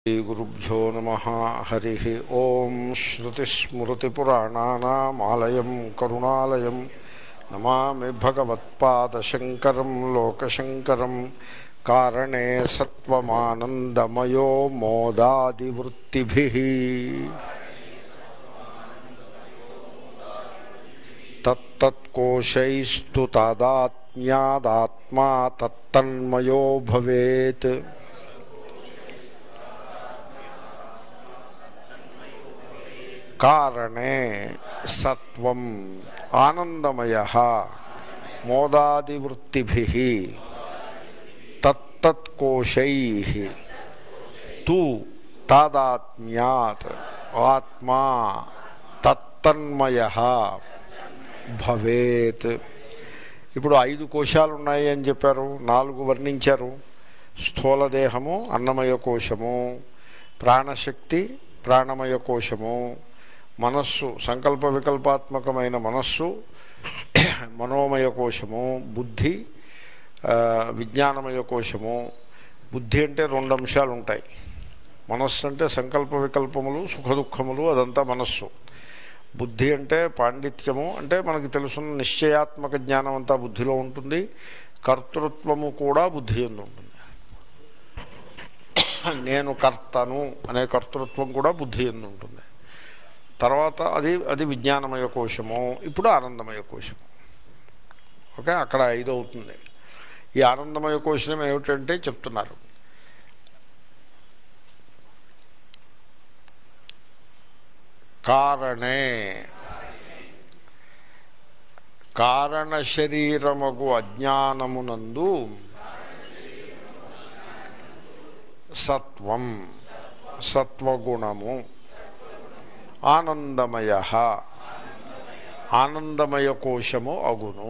శ్రీగురుభ్యో నమ హరి ఓం శ్రుతిస్మృతిపురాణానామాలయం కరుణాలయం నమామి భగవత్పాదశంకరం లోకశంకరం కారణే సత్వమానందమయో మోదాదివృత్తిభి తత్తత్కోశైస్తు తాదాత్మ్యాదాత్మా తత్తన్మయో భవేత్ కారణే సత్వం ఆనందమయ మోదాదివృత్తిభి తత్తత్కోశై తు తాదాత్మ్యాత్ ఆత్మా తత్తన్మయ భవేత్ ఇప్పుడు ఐదు కోశాలు ఉన్నాయి అని చెప్పారు నాలుగు వర్ణించారు స్థూలదేహము అన్నమయ కోశము ప్రాణశక్తి ప్రాణమయ కోశము మనస్సు సంకల్ప వికల్పాత్మకమైన మనస్సు మనోమయ కోశము బుద్ధి ఆ, విజ్ఞానమయ కోశము బుద్ధి అంటే రెండు అంశాలు ఉంటాయి మనస్సు అంటే సంకల్ప వికల్పములు సుఖదుఖములు అదంతా మనస్సు బుద్ధి అంటే పాండిత్యము అంటే మనకి తెలుసున్న నిశ్చయాత్మక జ్ఞానం అంతా బుద్ధిలో ఉంటుంది కర్తృత్వము కూడా బుద్ధి ఎందు ఉంటుంది నేను కర్తను అనే కర్తృత్వం కూడా బుద్ధి ఎందు ఉంటుంది తర్వాత అది అది విజ్ఞానమయ కోశము ఇప్పుడు ఆనందమయ కోశము ఓకే అక్కడ ఐదు అవుతుంది ఈ ఆనందమయ కోశం ఏమిటంటే చెప్తున్నారు కారణే కారణ శరీరమగు అజ్ఞానమునందు సత్వం సత్వగుణము ఆనందమయ ఆనందమయ కోశము అగును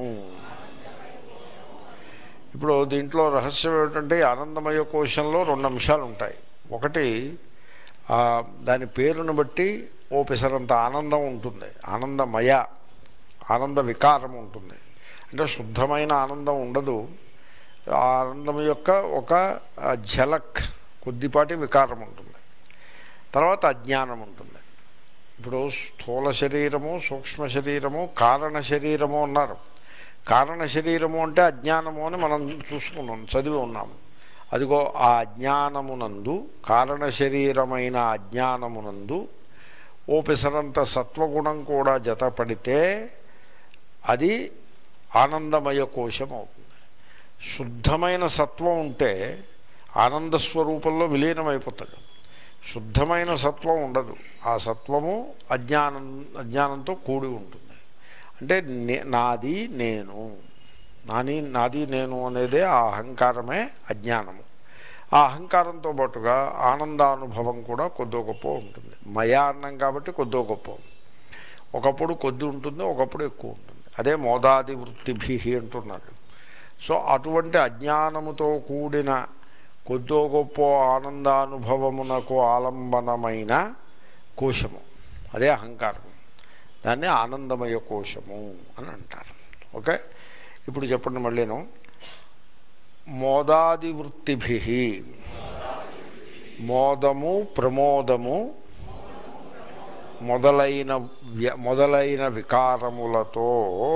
ఇప్పుడు దీంట్లో రహస్యం ఏమిటంటే ఈ ఆనందమయ కోశంలో రెండు అంశాలు ఉంటాయి ఒకటి ఆ, దాని పేరును బట్టి ఓ పిసరంత ఆనందం ఉంటుంది ఆనందమయ ఆనంద వికారం ఉంటుంది అంటే శుద్ధమైన ఆనందం ఉండదు ఆ ఆనందం యొక్క ఒక ఆ, ఝలక్ కొద్దిపాటి వికారం ఉంటుంది తర్వాత అజ్ఞానం ఉంటుంది ఇప్పుడు స్థూల శరీరము సూక్ష్మ శరీరము కారణ శరీరము అన్నారు కారణ శరీరము అంటే అజ్ఞానము అని మనం చూసుకున్నాం చదివి ఉన్నాము అదిగో ఆ అజ్ఞానమునందు కారణ శరీరమైన అజ్ఞానమునందు ఓ పిసరంత సత్వగుణం కూడా జతపడితే అది ఆనందమయ కోశం అవుతుంది శుద్ధమైన సత్వం ఉంటే ఆనంద స్వరూపంలో విలీనమైపోతాడు శుద్ధమైన సత్వం ఉండదు ఆ సత్వము అజ్ఞానం అజ్ఞానంతో కూడి ఉంటుంది అంటే నే- నాది నేను నాని నాది నేను అనేదే ఆ అహంకారమే అజ్ఞానము ఆ అహంకారంతో పాటుగా ఆనందానుభవం కూడా కొద్దో గొప్ప ఉంటుంది మయా అన్నం కాబట్టి కొద్దో గొప్ప ఒకప్పుడు కొద్ది ఉంటుంది ఒకప్పుడు ఎక్కువ ఉంటుంది అదే మోదాది వృత్తిభి అంటున్నాడు సో అటువంటి అజ్ఞానముతో కూడిన కొద్దో గొప్ప ఆనందానుభవమునకు ఆలంబనమైన కోశము అదే అహంకారం దాన్ని ఆనందమయ కోశము అని అంటారు ఓకే ఇప్పుడు చెప్పండి మళ్ళీను మోదాది వృత్తిభి మోదము ప్రమోదము మొదలైన వ్య- మొదలైన వికారములతో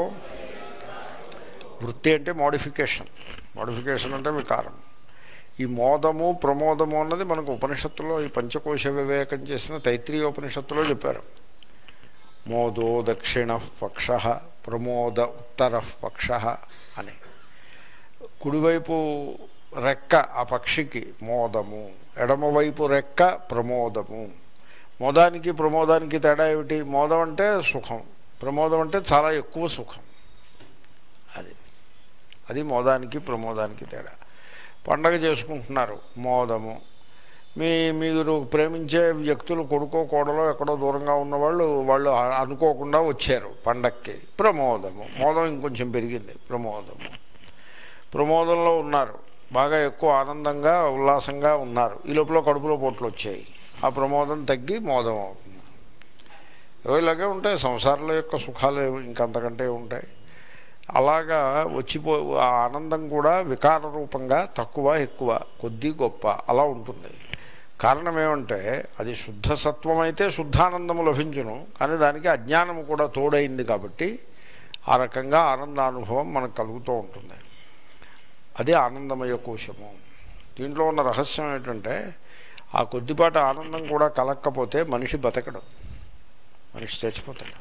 వృత్తి అంటే మోడిఫికేషన్ మోడిఫికేషన్ అంటే వికారం ఈ మోదము ప్రమోదము అన్నది మనకు ఉపనిషత్తులో ఈ పంచకోశ వివేకం చేసిన తైత్రీయోపనిషత్తులో చెప్పారు మోదో దక్షిణ పక్ష ప్రమోద ఉత్తర పక్ష అని కుడివైపు రెక్క ఆ పక్షికి మోదము ఎడమవైపు రెక్క ప్రమోదము మోదానికి ప్రమోదానికి తేడా ఏమిటి మోదం అంటే సుఖం ప్రమోదం అంటే చాలా ఎక్కువ సుఖం అది అది మోదానికి ప్రమోదానికి తేడా పండగ చేసుకుంటున్నారు మోదము మీ మీరు ప్రేమించే వ్యక్తులు కొడుకో కోడలో ఎక్కడో దూరంగా ఉన్నవాళ్ళు వాళ్ళు అనుకోకుండా వచ్చారు పండక్కి ప్రమోదము మోదం ఇంకొంచెం పెరిగింది ప్రమోదము ప్రమోదంలో ఉన్నారు బాగా ఎక్కువ ఆనందంగా ఉల్లాసంగా ఉన్నారు ఈ లోపల కడుపులో పోట్లు వచ్చాయి ఆ ప్రమోదం తగ్గి మోదం అవుతుంది ఏవో ఇలాగే ఉంటాయి సంసారాల యొక్క సుఖాలు ఏవి ఇంకంతకంటే ఉంటాయి అలాగా వచ్చిపో ఆ ఆనందం కూడా వికార రూపంగా తక్కువ ఎక్కువ కొద్ది గొప్ప అలా ఉంటుంది కారణం ఏమంటే అది శుద్ధ సత్వం అయితే శుద్ధానందము లభించును కానీ దానికి అజ్ఞానము కూడా తోడైంది కాబట్టి ఆ రకంగా ఆనందానుభవం మనకు కలుగుతూ ఉంటుంది అదే ఆనందమయ కోశము దీంట్లో ఉన్న రహస్యం ఏంటంటే ఆ కొద్దిపాటి ఆనందం కూడా కలక్కపోతే మనిషి బతకడు మనిషి చచ్చిపోతాడు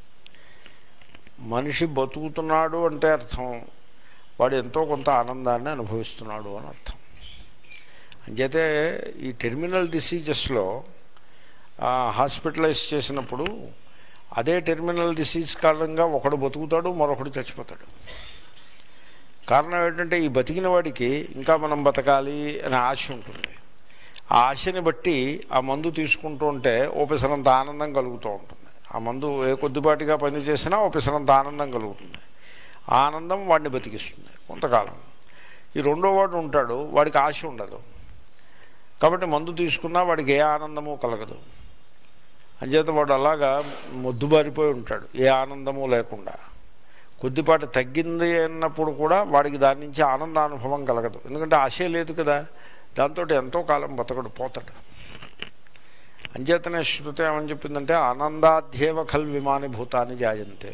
మనిషి బతుకుతున్నాడు అంటే అర్థం వాడు ఎంతో కొంత ఆనందాన్ని అనుభవిస్తున్నాడు అని అర్థం అంచేతే ఈ టెర్మినల్ డిసీజెస్లో హాస్పిటలైజ్ చేసినప్పుడు అదే టెర్మినల్ డిసీజ్ కారణంగా ఒకడు బతుకుతాడు మరొకడు చచ్చిపోతాడు కారణం ఏంటంటే ఈ బతికిన వాడికి ఇంకా మనం బతకాలి అనే ఆశ ఉంటుంది ఆ ఆశని బట్టి ఆ మందు తీసుకుంటూ ఉంటే ఓపెసరంత ఆనందం కలుగుతూ ఉంటుంది ఆ మందు ఏ కొద్దిపాటిగా పనిచేసినా ఓపెసరంత ఆనందం కలుగుతుంది ఆ ఆనందం వాడిని బతికిస్తుంది కొంతకాలం ఈ రెండో వాడు ఉంటాడు వాడికి ఆశ ఉండదు కాబట్టి మందు తీసుకున్నా వాడికి ఏ ఆనందము కలగదు అంచేత వాడు అలాగా మొద్దుబారిపోయి ఉంటాడు ఏ ఆనందము లేకుండా కొద్దిపాటి తగ్గింది అన్నప్పుడు కూడా వాడికి దాని నుంచి ఆనందానుభవం కలగదు ఎందుకంటే ఆశే లేదు కదా దాంతో ఎంతో కాలం బతకడు పోతాడు అంచేతనే శృతి ఏమని చెప్పిందంటే ఆనందాధ్యేవ ఖల్ విమాని భూతాన్ని జాయంతే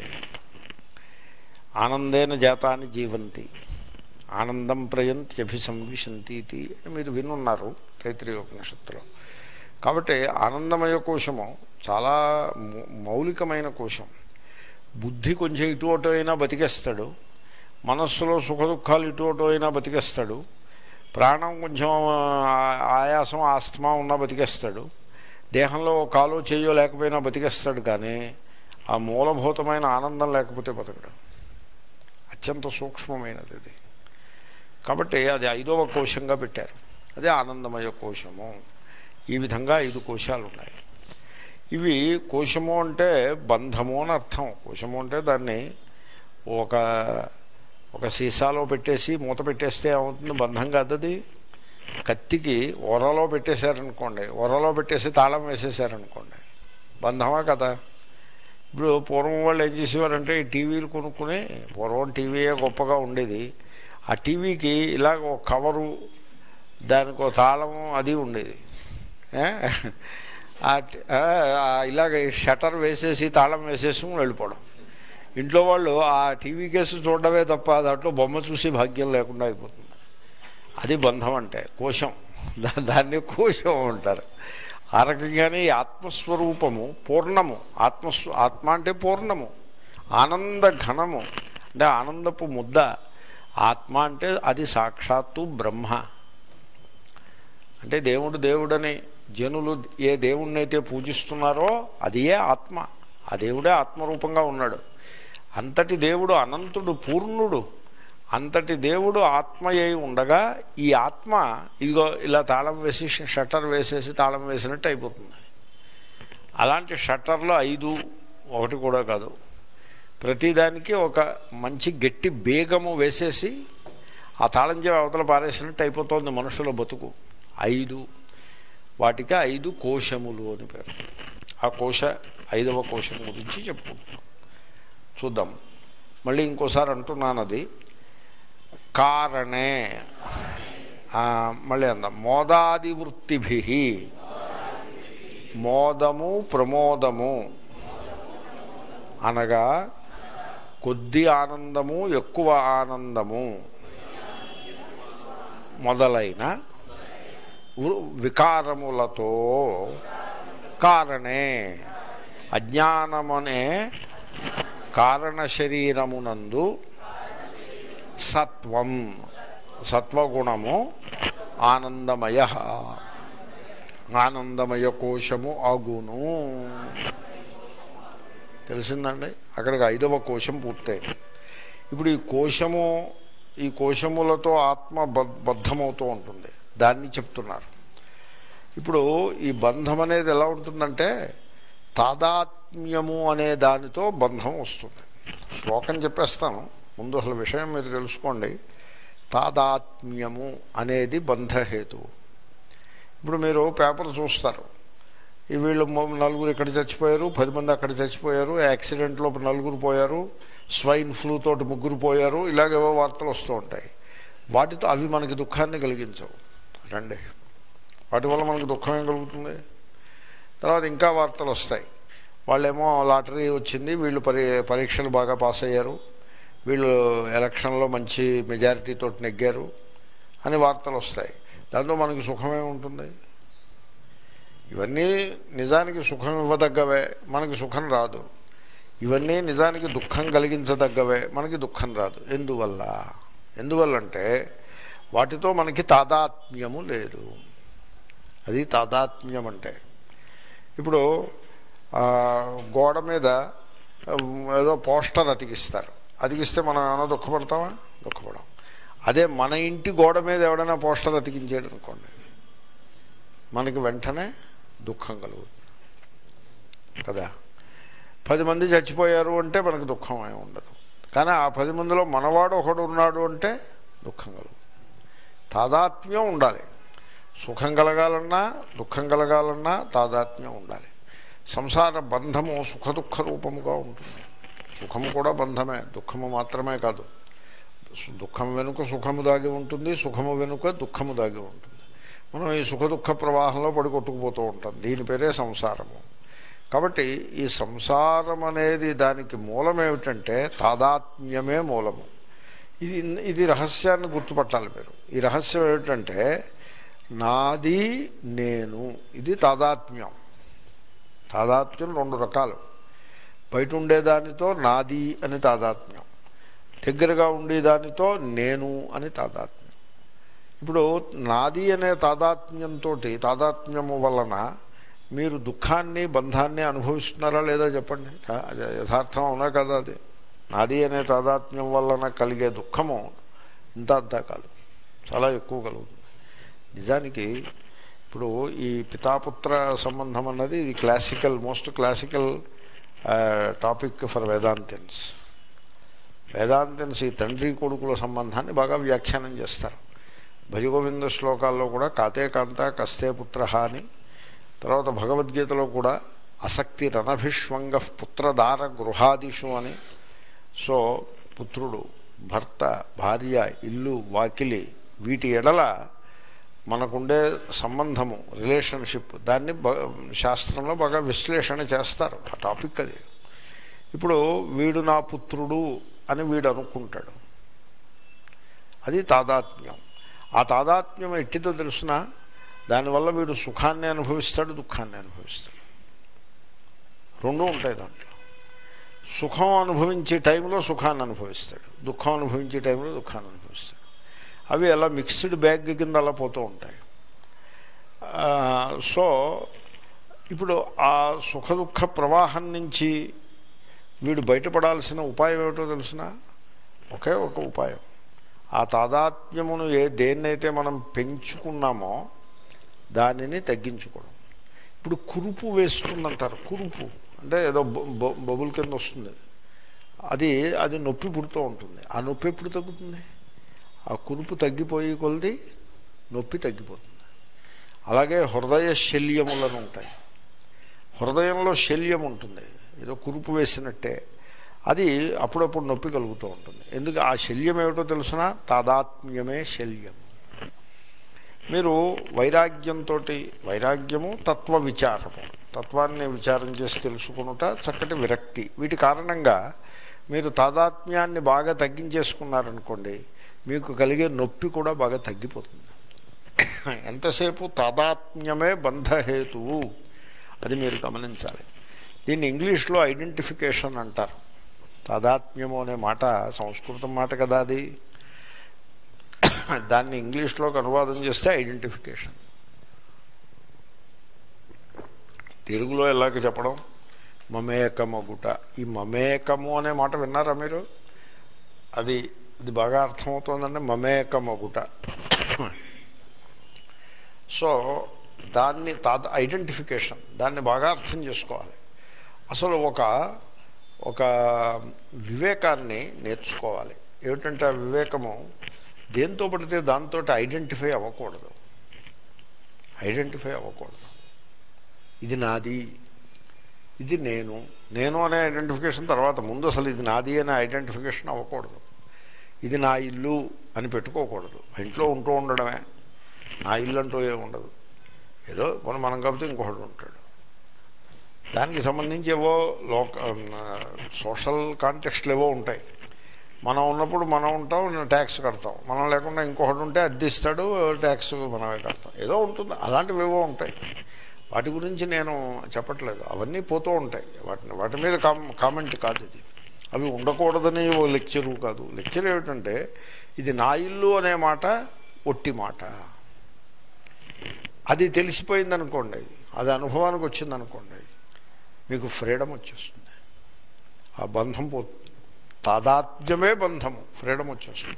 ఆనందేన జాతాన్ని జీవంతి ఆనందం ప్రయంత్యభిసంవిశంతి ఇది అని మీరు వినున్నారు తైత్రీయోపనిషత్తులో కాబట్టి ఆనందమయ కోశము చాలా మౌ- మౌలికమైన కోశం బుద్ధి కొంచెం ఇటు అటు అయినా బతికేస్తాడు మనస్సులో సుఖ దుఃఖాలు ఇటు అటు అయినా బతికేస్తాడు ప్రాణం కొంచెం ఆ- ఆయాసం ఆస్తమా ఉన్నా బతికేస్తాడు దేహంలో ఒక కాలో చెయ్యో లేకపోయినా బతికేస్తాడు కానీ ఆ మూలభూతమైన ఆనందం లేకపోతే బతకడు అత్యంత సూక్ష్మమైనది అది కాబట్టి అది ఐదవ కోశంగా పెట్టారు అదే ఆనందమయ కోశము ఈ విధంగా ఐదు కోశాలు ఉన్నాయి ఇవి కోశము అంటే బంధము అని అర్థం కోశము అంటే దాన్ని ఒక ఒక సీసాలో పెట్టేసి మూత పెట్టేస్తే ఏమవుతుంది బంధం కాదు అది కత్తికి ఒరలో పెట్టేశారనుకోండి ఒరలో పెట్టేసి తాళం వేసేసారనుకోండి బంధమా కదా ఇప్పుడు పూర్వం వాళ్ళు ఏం చేసేవారంటే ఈ టీవీలు కొనుక్కుని పూర్వం టీవీయే గొప్పగా ఉండేది ఆ టీవీకి ఇలాగ ఒక కవరు దానికి ఒక తాళము అది ఉండేది ఏ? ఆ ట- ఆ, ఆ ఇలాగ షటర్ వేసేసి తాళం వేసేసి వెళ్ళిపోవడం ఇంట్లో వాళ్ళు ఆ టీవీ కేసు చూడడమే తప్ప దాంట్లో బొమ్మ చూసి భాగ్యం లేకుండా అయిపోతుంది అది బంధం అంటే కోశం దా- దాన్ని కోశం అంటారు ఆ రకంగానే ఈ ఆత్మస్వరూపము పూర్ణము ఆత్మస్వ ఆత్మ అంటే పూర్ణము ఆనంద ఘనము అంటే ఆనందపు ముద్ద ఆత్మ అంటే అది సాక్షాత్తు బ్రహ్మ అంటే దేవుడు దేవుడని జనులు ఏ దేవుణ్ణైతే పూజిస్తున్నారో అది ఏ ఆత్మ ఆ దేవుడే ఆత్మరూపంగా ఉన్నాడు అంతటి దేవుడు అనంతుడు పూర్ణుడు అంతటి దేవుడు ఆత్మ అయి ఉండగా ఈ ఆత్మ ఇదిగో ఇలా తాళం వేసి షట్టర్ వేసేసి తాళం వేసినట్టు అయిపోతుంది అలాంటి షట్టర్లో ఐదు ఒకటి కూడా కాదు ప్రతిదానికి ఒక మంచి గట్టి బేగము వేసేసి ఆ తాళం చెవి అవతల పారేసినట్టు అయిపోతుంది మనుషుల బతుకు ఐదు వాటికి ఐదు కోశములు అని పేరు ఆ కోశ ఐదవ కోశం గురించి చెప్పుకుంటున్నాం చూద్దాం మళ్ళీ ఇంకోసారి అంటున్నాను అది కారణే ఆ, మళ్ళీ అందాం మోదాది వృత్తిభి మోదము ప్రమోదము అనగా కొద్ది ఆనందము ఎక్కువ ఆనందము మొదలైన వృ- వికారములతో కారణే అజ్ఞానమనే కారణ శరీరమునందు సత్వం సత్వగుణము ఆనందమయ ఆనందమయ కోశము అగును తెలిసిందండి అక్కడికి ఐదవ కోశం పూర్తయింది ఇప్పుడు ఈ కోశము ఈ కోశములతో ఆత్మ బ- బద్ధమవుతూ ఉంటుంది దాన్ని చెప్తున్నారు ఇప్పుడు ఈ బంధం అనేది ఎలా ఉంటుందంటే తాదాత్మ్యము అనే దానితో బంధం వస్తుంది శ్లోకం చెప్పేస్తాను ముందు అసలు విషయం మీరు తెలుసుకోండి తాదాత్మ్యము అనేది బంధహేతువు ఇప్పుడు మీరు పేపర్ చూస్తారు ఈ వీళ్ళు మొ- నలుగురు ఇక్కడ చచ్చిపోయారు పది మంది అక్కడ చచ్చిపోయారు యాక్సిడెంట్లో నలుగురు పోయారు స్వైన్ ఫ్లూ తోటి ముగ్గురు పోయారు ఇలాగేవో వార్తలు వస్తూ ఉంటాయి వాటితో అవి మనకి దుఃఖాన్ని కలిగించవు రండి వాటి వల్ల మనకు దుఃఖం ఏం కలుగుతుంది తర్వాత ఇంకా వార్తలు వస్తాయి వాళ్ళేమో లాటరీ వచ్చింది వీళ్ళు పరి పరీక్షలు బాగా పాస్ అయ్యారు వీళ్ళు ఎలక్షన్లో మంచి మెజారిటీతో నెగ్గారు అని వార్తలు వస్తాయి దాంతో మనకి సుఖమే ఉంటుంది ఇవన్నీ నిజానికి సుఖం ఇవ్వదగ్గవే మనకి సుఖం రాదు ఇవన్నీ నిజానికి దుఃఖం కలిగించదగ్గవే మనకి దుఃఖం రాదు ఎందువల్ల ఎందువల్ల అంటే వాటితో మనకి తాదాత్మ్యము లేదు అది తాదాత్మ్యం అంటే ఇప్పుడు ఆ, గోడ మీద ఆ, ఏదో పోస్టర్ అతికిస్తారు అతికిస్తే మనం ఏమైనా దుఃఖపడతామా దుఃఖపడం అదే మన ఇంటి గోడ మీద ఎవడైనా పోస్టర్ అతికించాడు అనుకోండి మనకి వెంటనే దుఃఖం కలుగుతుంది కదా పది మంది చచ్చిపోయారు అంటే మనకు దుఃఖం ఏమి ఉండదు కానీ ఆ పది మందిలో మనవాడు ఒకడు ఉన్నాడు అంటే దుఃఖం కలుగుతుంది తాదాత్మ్యం ఉండాలి సుఖం కలగాలన్నా దుఃఖం కలగాలన్నా తాదాత్మ్యం ఉండాలి సంసార బంధము సుఖ దుఃఖ రూపముగా ఉంటుంది సుఖము కూడా బంధమే దుఃఖము మాత్రమే కాదు సు- దుఃఖం వెనుక సుఖము దాగి ఉంటుంది సుఖము వెనుక దుఃఖము దాగి ఉంటుంది మనం ఈ సుఖ దుఃఖ ప్రవాహంలో పడి కొట్టుకుపోతూ ఉంటాం దీని పేరే సంసారము కాబట్టి ఈ సంసారం అనేది దానికి మూలం ఏమిటంటే తాదాత్మ్యమే మూలము ఇది ఇది రహస్యాన్ని గుర్తుపట్టాలి మీరు ఈ రహస్యం ఏమిటంటే నాది నేను ఇది తాదాత్మ్యం తాదాత్మ్యం రెండు రకాలు బయట ఉండేదానితో నాది అని తాదాత్మ్యం దగ్గరగా ఉండేదానితో నేను అని తాదాత్మ్యం ఇప్పుడు నాది అనే తాదాత్మ్యంతో తాదాత్మ్యము వలన మీరు దుఃఖాన్ని బంధాన్ని అనుభవిస్తున్నారా లేదా చెప్పండి అది యథార్థం అవునా కదా అది నాది అనే తాదాత్మ్యం వలన కలిగే దుఃఖము ఇంత అంతా కాదు చాలా ఎక్కువ కలుగుతుంది నిజానికి ఇప్పుడు ఈ పితాపుత్ర సంబంధం అన్నది ఇది classical most classical topic for వేదాంతిన్స్ వేదాంతిన్స్ ఈ తండ్రి కొడుకుల సంబంధాన్ని బాగా వ్యాఖ్యానం చేస్తారు భజగోవింద శ్లోకాల్లో కూడా కాతే కాంత కస్తే పుత్ర అని తర్వాత భగవద్గీతలో కూడా అసక్తి రణభిష్వంగ పుత్రదార గృహాదిషు అని సో పుత్రుడు భర్త భార్య ఇల్లు వాకిలి వీటి ఎడల మనకుండే సంబంధము రిలేషన్షిప్ దాన్ని బ- శాస్త్రంలో బాగా విశ్లేషణ చేస్తారు ఆ టాపిక్ అది ఇప్పుడు వీడు నా పుత్రుడు అని వీడు అనుకుంటాడు అది తాదాత్మ్యం ఆ తాదాత్మ్యం ఎట్టితో తెలుసిన దానివల్ల వీడు సుఖాన్ని అనుభవిస్తాడు దుఃఖాన్ని అనుభవిస్తాడు రెండూ ఉంటాయి దాంట్లో సుఖం అనుభవించే టైంలో సుఖాన్ని అనుభవిస్తాడు దుఃఖం అనుభవించే టైంలో దుఃఖాన్ని అనుభవిస్తాడు అవి అలా మిక్స్డ్ బ్యాగ్ కింద అలా పోతూ ఉంటాయి ఆ, సో ఇప్పుడు ఆ సుఖ దుఃఖ ప్రవాహం నుంచి వీడు బయటపడాల్సిన ఉపాయం ఏమిటో తెలిసిన ఒకే ఒక ఉపాయం ఆ తాదాత్మ్యమును ఏ దేన్నైతే మనం పెంచుకున్నామో దానిని తగ్గించుకోవడం ఇప్పుడు కురుపు వేస్తుందంటారు కురుపు అంటే ఏదో బొ- బొ- బొబుల్ కింద వస్తుంది అది అది నొప్పి పుడుతూ ఉంటుంది ఆ నొప్పి ఎప్పుడు తగ్గుతుంది ఆ కురుపు తగ్గిపోయి కొలది నొప్పి తగ్గిపోతుంది అలాగే హృదయ శల్యములను ఉంటాయి హృదయంలో శల్యం ఉంటుంది ఏదో కురుపు వేసినట్టే అది అప్పుడప్పుడు నొప్పి కలుగుతూ ఉంటుంది ఎందుకు ఆ శల్యం ఏమిటో తెలుసిన తాదాత్మ్యమే శల్యం మీరు వైరాగ్యంతో వైరాగ్యము తత్వ విచారము తత్వాన్ని విచారం చేసి తెలుసుకునుట చక్కటి విరక్తి వీటి కారణంగా మీరు తాదాత్మ్యాన్ని బాగా తగ్గించేసుకున్నారనుకోండి మీకు కలిగే నొప్పి కూడా బాగా తగ్గిపోతుంది ఎంతసేపు తాదాత్మ్యమే బంధహేతువు అది మీరు గమనించాలి దీన్ని ఇంగ్లీష్లో ఐడెంటిఫికేషన్ అంటారు తాదాత్మ్యము అనే మాట సంస్కృతం మాట కదా అది దాన్ని ఇంగ్లీష్లోకి అనువాదం చేస్తే ఐడెంటిఫికేషన్ తెలుగులో ఎలాగ చెప్పడం మమేకమగుట ఈ మమేకము అనే మాట విన్నారా మీరు అది ఇది బాగా అర్థమవుతోందంటే మమేకమగుట సో దాన్ని తాద ఐడెంటిఫికేషన్ దాన్ని బాగా అర్థం చేసుకోవాలి అసలు ఒక ఒక వివేకాన్ని నేర్చుకోవాలి ఏమిటంటే ఆ వివేకము దేంతో పడితే దాంతో ఐడెంటిఫై అవ్వకూడదు ఐడెంటిఫై అవ్వకూడదు ఇది నాది ఇది నేను నేను అనే ఐడెంటిఫికేషన్ తర్వాత ముందు అసలు ఇది నాది అనే ఐడెంటిఫికేషన్ అవ్వకూడదు ఇది నా ఇల్లు అని పెట్టుకోకూడదు ఆ ఇంట్లో ఉంటూ ఉండడమే నా ఇల్లు అంటూ ఏమి ఉండదు ఏదో మనం మనం కాకపోతే ఇంకొకడు ఉంటాడు దానికి సంబంధించి ఏవో లోక సోషల్ కాంటెక్స్ట్లు ఏవో ఉంటాయి మనం ఉన్నప్పుడు మనం ఉంటాం ట్యాక్స్ కడతాం మనం లేకుండా ఇంకొకటి ఉంటే అద్దెస్తాడు ట్యాక్స్ మనమే కడతాం ఏదో ఉంటుంది అలాంటివి ఏవో ఉంటాయి వాటి గురించి నేను చెప్పట్లేదు అవన్నీ పోతూ ఉంటాయి వాటిని వాటి మీద కామ్ కామెంట్ కాదు ఇది అవి ఉండకూడదని ఓ లెక్చరు కాదు లెక్చర్ ఏమిటంటే ఇది నా ఇల్లు అనే మాట ఒట్టి మాట అది తెలిసిపోయిందనుకోండి అది అనుభవానికి వచ్చిందనుకోండి మీకు ఫ్రీడమ్ వచ్చేస్తుంది ఆ బంధం పోతుంది తాదాత్మ్యమే బంధము ఫ్రీడమ్ వచ్చేస్తుంది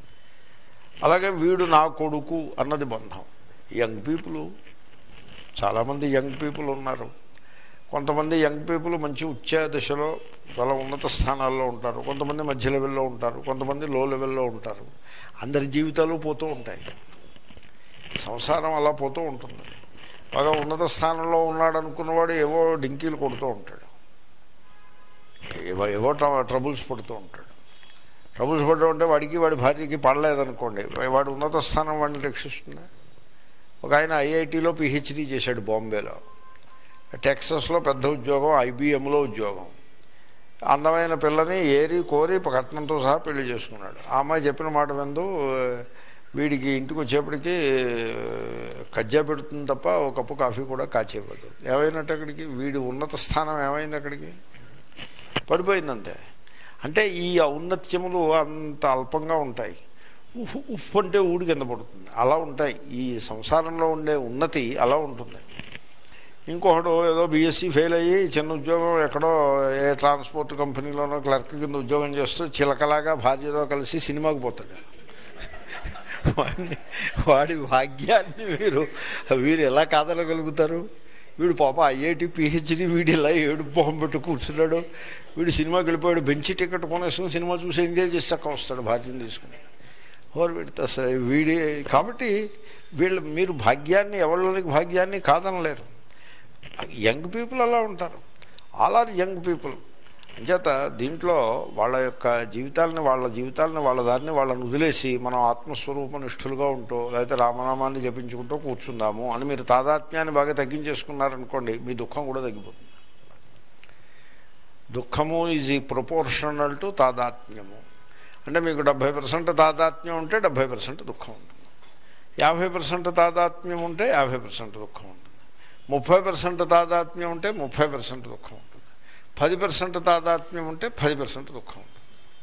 అలాగే వీడు నా కొడుకు అన్నది బంధం యంగ్ పీపుల్ చాలామంది యంగ్ పీపుల్ ఉన్నారు కొంతమంది యంగ్ పీపుల్ మంచి ఉచ్చ దశలో చాలా ఉన్నత స్థానాల్లో ఉంటారు కొంతమంది మధ్య లెవెల్లో ఉంటారు కొంతమంది లో లెవెల్లో ఉంటారు అందరి జీవితాలు పోతూ ఉంటాయి సంసారం అలా పోతూ ఉంటుంది బాగా ఉన్నత స్థానంలో ఉన్నాడు అనుకున్నవాడు ఏవో డింకీలు కొడుతూ ఉంటాడు ఏవో ఏవో ట్ర- ట్రబుల్స్ పడుతూ ఉంటాడు ట్రబుల్స్ పడుతూ ఉంటే వాడికి వాడి భార్యకి పడలేదనుకోండి వాడు ఉన్నత స్థానం వాడిని రక్షిస్తుంది ఒక ఆయన ఐఐటిలో పిహెచ్డీ చేశాడు బాంబేలో టెక్సస్లో పెద్ద ఉద్యోగం ఐబిఎంలో ఉద్యోగం అందమైన పిల్లని ఏరి కోరి కట్నంతో సహా పెళ్లి చేసుకున్నాడు ఆ అమ్మాయి చెప్పిన మాట విందు వీడికి ఇంటికి వచ్చేప్పటికి కజ్జా పెడుతుంది తప్ప ఒక కప్పు కాఫీ కూడా కాచేయవద్దు ఏమైనట్టు అక్కడికి వీడి ఉన్నత స్థానం ఏమైంది అక్కడికి పడిపోయిందంతే అంటే ఈ ఔన్నత్యములు అంత అల్పంగా ఉంటాయి ఉఫ్ ఉఫ్ అంటే ఊడి కింద పడుతుంది అలా ఉంటాయి ఈ సంసారంలో ఉండే ఉన్నతి అలా ఉంటుంది ఇంకొకడు ఏదో బీఎస్సీ ఫెయిల్ అయ్యి చిన్న ఉద్యోగం ఎక్కడో ఏ ట్రాన్స్పోర్ట్ కంపెనీలోనో క్లర్క్ కింద ఉద్యోగం చేస్తూ చిలకలాగా భార్యతో కలిసి సినిమాకి పోతాడు వాడిని వాడి భాగ్యాన్ని వీరు వీరు ఎలా కాదనగలుగుతారు వీడు పాప ఐఐటి పిహెచ్డి వీడు ఇలా ఏడు మొహం పెట్టి కూర్చున్నాడు వీడు సినిమాకి వెళ్ళిపోయాడు బెంచి టికెట్ కొనేసుకుని సినిమా చూసి ఎంజాయ్ చేసి చక్క వస్తాడు భార్యను తీసుకుని ఓరు వీడితో స- వీడి కాబట్టి వీళ్ళు మీరు భాగ్యాన్ని ఎవరికి భాగ్యాన్ని కాదనలేరు యంగ్ పీపుల్ అలా ఉంటారు ఆల్ ఆర్ యంగ్ పీపుల్ అంచేత దీంట్లో వాళ్ళ యొక్క జీవితాలని వాళ్ళ జీవితాలని వాళ్ళ దారిని వాళ్ళని వదిలేసి మనం ఆత్మస్వరూప నిష్ఠులుగా ఉంటూ లేకపోతే రామనామాన్ని జపించుకుంటూ కూర్చుందాము అని మీరు తాదాత్మ్యాన్ని బాగా తగ్గించేసుకున్నారనుకోండి మీ దుఃఖం కూడా తగ్గిపోతుంది దుఃఖము ఈజ్ ఈ ప్రపోర్షనల్ టు తాదాత్మ్యము అంటే మీకు డెబ్భై పర్సెంట్ తాదాత్మ్యం ఉంటే డెబ్భై పర్సెంట్ దుఃఖం ఉంటుంది యాభై పర్సెంట్ తాదాత్మ్యం ఉంటే యాభై పర్సెంట్ దుఃఖం ఉంటుంది ముప్పై పర్సెంట్ తాదాత్మ్యం ఉంటే ముప్పై పర్సెంట్ దుఃఖం ఉంటుంది పది పర్సెంట్ తాదాత్మ్యం ఉంటే పది పర్సెంట్ దుఃఖం ఉంటుంది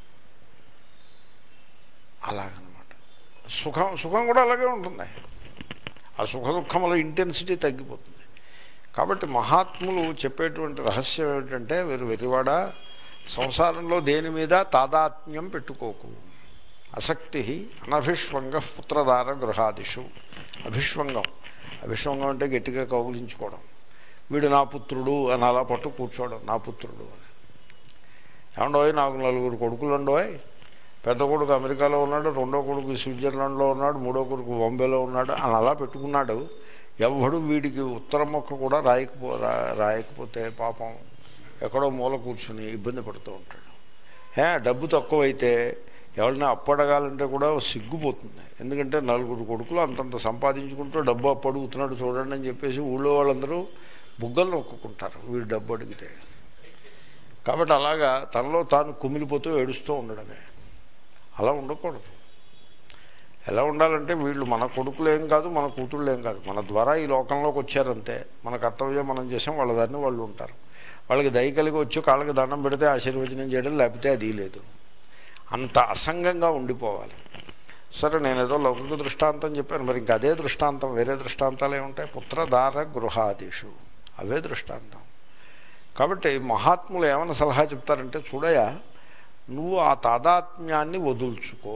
అలాగనమాట సుఖం సుఖం కూడా అలాగే ఉంటుంది ఆ సుఖ దుఃఖముల ఇంటెన్సిటీ తగ్గిపోతుంది కాబట్టి మహాత్ములు చెప్పేటువంటి రహస్యం ఏమిటంటే వీరు వెరివాడ సంసారంలో దేని మీద తాదాత్మ్యం పెట్టుకోకు ఆసక్తి అనభిష్వంగ పుత్రధార గృహాదిషు అభిష్వంగం అభిష్వంగం అంటే గట్టిగా కౌగులించుకోవడం వీడు నా పుత్రుడు అని అలా పట్టు కూర్చోవడం నా పుత్రుడు అని ఏమండోయ్ నాకు నలుగురు కొడుకులు ఉండోయ్ పెద్ద కొడుకు అమెరికాలో ఉన్నాడు రెండో కొడుకు స్విట్జర్లాండ్లో ఉన్నాడు మూడో కొడుకు బాంబేలో ఉన్నాడు అని అలా పెట్టుకున్నాడు ఎవడు వీడికి ఉత్తరం మొక్క కూడా రాయకపో రా- రాయకపోతే పాపం ఎక్కడో మూల కూర్చుని ఇబ్బంది పడుతూ ఉంటాడు ఏ డబ్బు తక్కువైతే ఎవరిని అప్పడగాలంటే కూడా సిగ్గుపోతుంది ఎందుకంటే నలుగురు కొడుకులు అంతంత సంపాదించుకుంటూ డబ్బు అప్పు అడుగుతున్నాడు చూడండి అని చెప్పేసి ఊళ్ళో వాళ్ళందరూ బుగ్గలు నొక్కుంటారు వీడు డబ్బు అడిగితే కాబట్టి అలాగా తనలో తాను కుమిలిపోతూ ఏడుస్తూ ఉండడమే అలా ఉండకూడదు ఎలా ఉండాలంటే వీళ్ళు మన కొడుకులు ఏం కాదు మన కూతుళ్ళు ఏం కాదు మన ద్వారా ఈ లోకంలోకి వచ్చారంతే మన కర్తవ్యం మనం చేసాం వాళ్ళ దారిని వాళ్ళు ఉంటారు వాళ్ళకి దయ కలిగి వచ్చి కాళ్ళకి దండం పెడితే ఆశీర్వచనం చేయడం లేకపోతే అది లేదు అంత అసంగంగా ఉండిపోవాలి సరే నేను ఏదో లౌకిక దృష్టాంతం చెప్పాను మరి ఇంకా అదే దృష్టాంతం వేరే దృష్టాంతాలు ఏముంటాయి పుత్రధార గృహాదిషు అవే దృష్టాంతం కాబట్టి మహాత్ములు ఏమైనా సలహా చెప్తారంటే చూడయా నువ్వు ఆ తాదాత్మ్యాన్ని వదుల్చుకో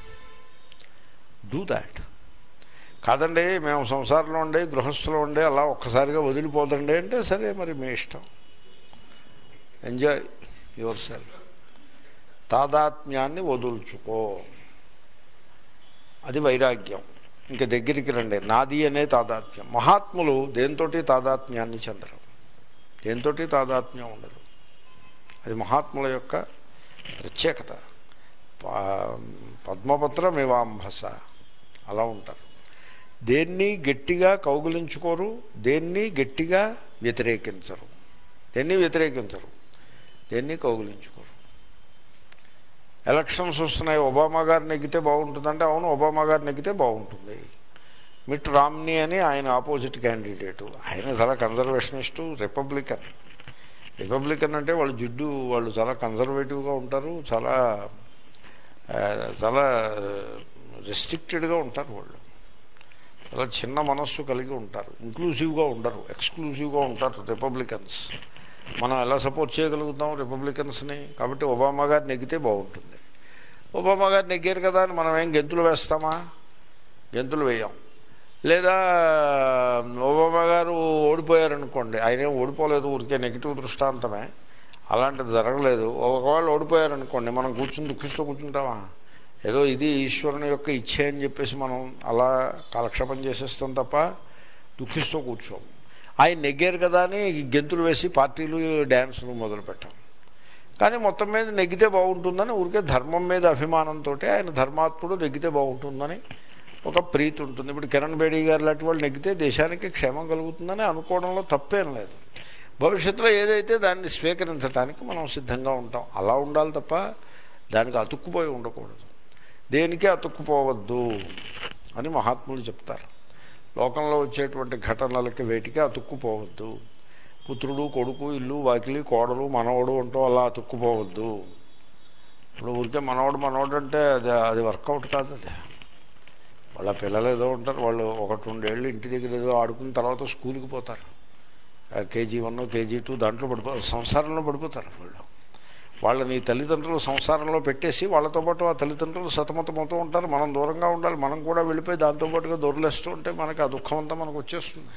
డూ దాట్ కాదండి మేము సంసారంలో ఉండే గృహస్థులో ఉండే అలా ఒక్కసారిగా వదిలిపోదండి అంటే సరే మరి మీ ఇష్టం ఎంజాయ్ యువర్ సెల్ఫ్ తాదాత్మ్యాన్ని వదుల్చుకో అది వైరాగ్యం ఇంక దగ్గరికి రండి నాది అనే తాదాత్మ్యం మహాత్ములు దేంతోటి తాదాత్మ్యాన్ని చెందరు దేంతోటి తాదాత్మ్యం ఉండదు అది మహాత్ముల యొక్క ప్రత్యేకత ప- పద్మపత్రమివాంభస అలా ఉంటారు దేన్ని గట్టిగా కౌగులించుకోరు దేన్ని గట్టిగా వ్యతిరేకించరు దేన్ని వ్యతిరేకించరు దేన్ని కౌగులించుకోరు ఎలక్షన్స్ వస్తున్నాయి ఒబామా గారు నెగ్గితే బాగుంటుందంటే అవును ఒబామా గారు నెగ్గితే బాగుంటుంది మిట్ రామ్నీ అని ఆయన ఆపోజిట్ క్యాండిడేటు ఆయన చాలా కన్జర్వేషనిస్టు రిపబ్లికన్ రిపబ్లికన్ అంటే వాళ్ళు జిడ్డు వాళ్ళు చాలా కన్జర్వేటివ్గా ఉంటారు చాలా ఆ, చాలా రెస్ట్రిక్టెడ్గా ఉంటారు వాళ్ళు చాలా చిన్న మనస్సు కలిగి ఉంటారు ఇంక్లూసివ్గా ఉండరు ఎక్స్క్లూసివ్గా ఉంటారు రిపబ్లికన్స్ మనం ఎలా సపోర్ట్ చేయగలుగుతాం రిపబ్లికన్స్ని కాబట్టి ఒబామా గారు నెగ్గితే బాగుంటుంది ఒబామా గారు నెగ్గారు కదా అని మనం ఏం గెంతులు వేస్తామా గెంతులు వేయం లేదా ఒబామా గారు ఓడిపోయారనుకోండి ఆయన ఏం ఓడిపోలేదు ఊరికే నెగిటివ్ దృష్టాంతమే అలాంటిది జరగలేదు ఒకవేళ ఓడిపోయారనుకోండి మనం కూర్చుని దుఃఖిస్తూ కూర్చుంటామా ఏదో ఇది ఈశ్వరుని యొక్క ఇచ్చే అని చెప్పేసి మనం అలా కాలక్షేపం చేసేస్తాం తప్ప దుఃఖిస్తూ కూర్చోము ఆయన నెగ్గారు కదా అని గెంతులు వేసి పార్టీలు డ్యాన్సులు మొదలు పెట్టాం కానీ మొత్తం మీద నెగ్గితే బాగుంటుందని ఊరికే ధర్మం మీద అభిమానంతో ఆయన ధర్మాత్ముడు నెగ్గితే బాగుంటుందని ఒక ప్రీతి ఉంటుంది ఇప్పుడు కిరణ్ బేడీ గారు లాంటి వాళ్ళు నెగ్గితే దేశానికి క్షేమం కలుగుతుందని అనుకోవడంలో తప్పేం లేదు భవిష్యత్తులో ఏదైతే దాన్ని స్వీకరించడానికి మనం సిద్ధంగా ఉంటాం అలా ఉండాలి తప్ప దానికి అతుక్కుపోయి ఉండకూడదు దేనికి అతుక్కుపోవద్దు అని మహాత్ములు చెప్తారు లోకంలో వచ్చేటువంటి ఘటనలకి వేటికి అతుక్కుపోవద్దు పుత్రుడు కొడుకు ఇల్లు వాకిలి కోడలు మనవడు అంటూ అలా అతుక్కుపోవద్దు ఇప్పుడు ఊరికే మనవడు మనవడు అంటే అది అది వర్కౌట్ కాదు అది వాళ్ళ పిల్లలు ఏదో ఉంటారు వాళ్ళు ఒకటి రెండేళ్ళు ఇంటి దగ్గర ఏదో ఆడుకున్న తర్వాత స్కూల్కి పోతారు కేజీ వన్ కేజీ టూ దాంట్లో పడిపో సంసారంలో పడిపోతారు వాళ్ళు వాళ్ళని తల్లిదండ్రులు సంసారంలో పెట్టేసి వాళ్ళతో పాటు ఆ తల్లిదండ్రులు సతమతమవుతూ ఉంటారు మనం దూరంగా ఉండాలి మనం కూడా వెళ్ళిపోయి దాంతోపాటుగా దొరలేస్తూ ఉంటే మనకి ఆ దుఃఖం అంతా మనకు వచ్చేస్తుంది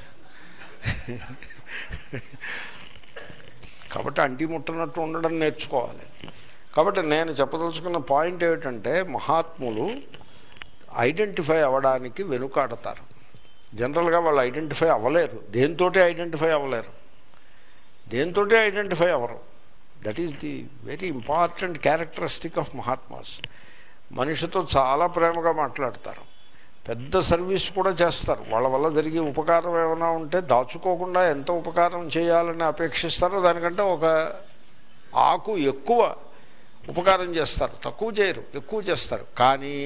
కాబట్టి అంటి ముట్టనట్టు ఉండడం నేర్చుకోవాలి కాబట్టి నేను చెప్పదలుచుకున్న పాయింట్ ఏమిటంటే మహాత్ములు ఐడెంటిఫై అవ్వడానికి వెనుకాడతారు జనరల్గా వాళ్ళు ఐడెంటిఫై అవ్వలేరు దేంతోటి ఐడెంటిఫై అవ్వలేరు దేంతోటి ఐడెంటిఫై అవ్వరు that is the very important characteristic of మహాత్మాస్ మనిషితో చాలా ప్రేమగా మాట్లాడతారు పెద్ద సర్వీస్ కూడా చేస్తారు వాళ్ళ వల్ల జరిగే ఉపకారం ఏమైనా ఉంటే దాచుకోకుండా ఎంత ఉపకారం చేయాలని అపేక్షిస్తారో దానికంటే ఒక ఆకు ఎక్కువ ఉపకారం చేస్తారు తక్కువ చేయరు ఎక్కువ చేస్తారు కానీ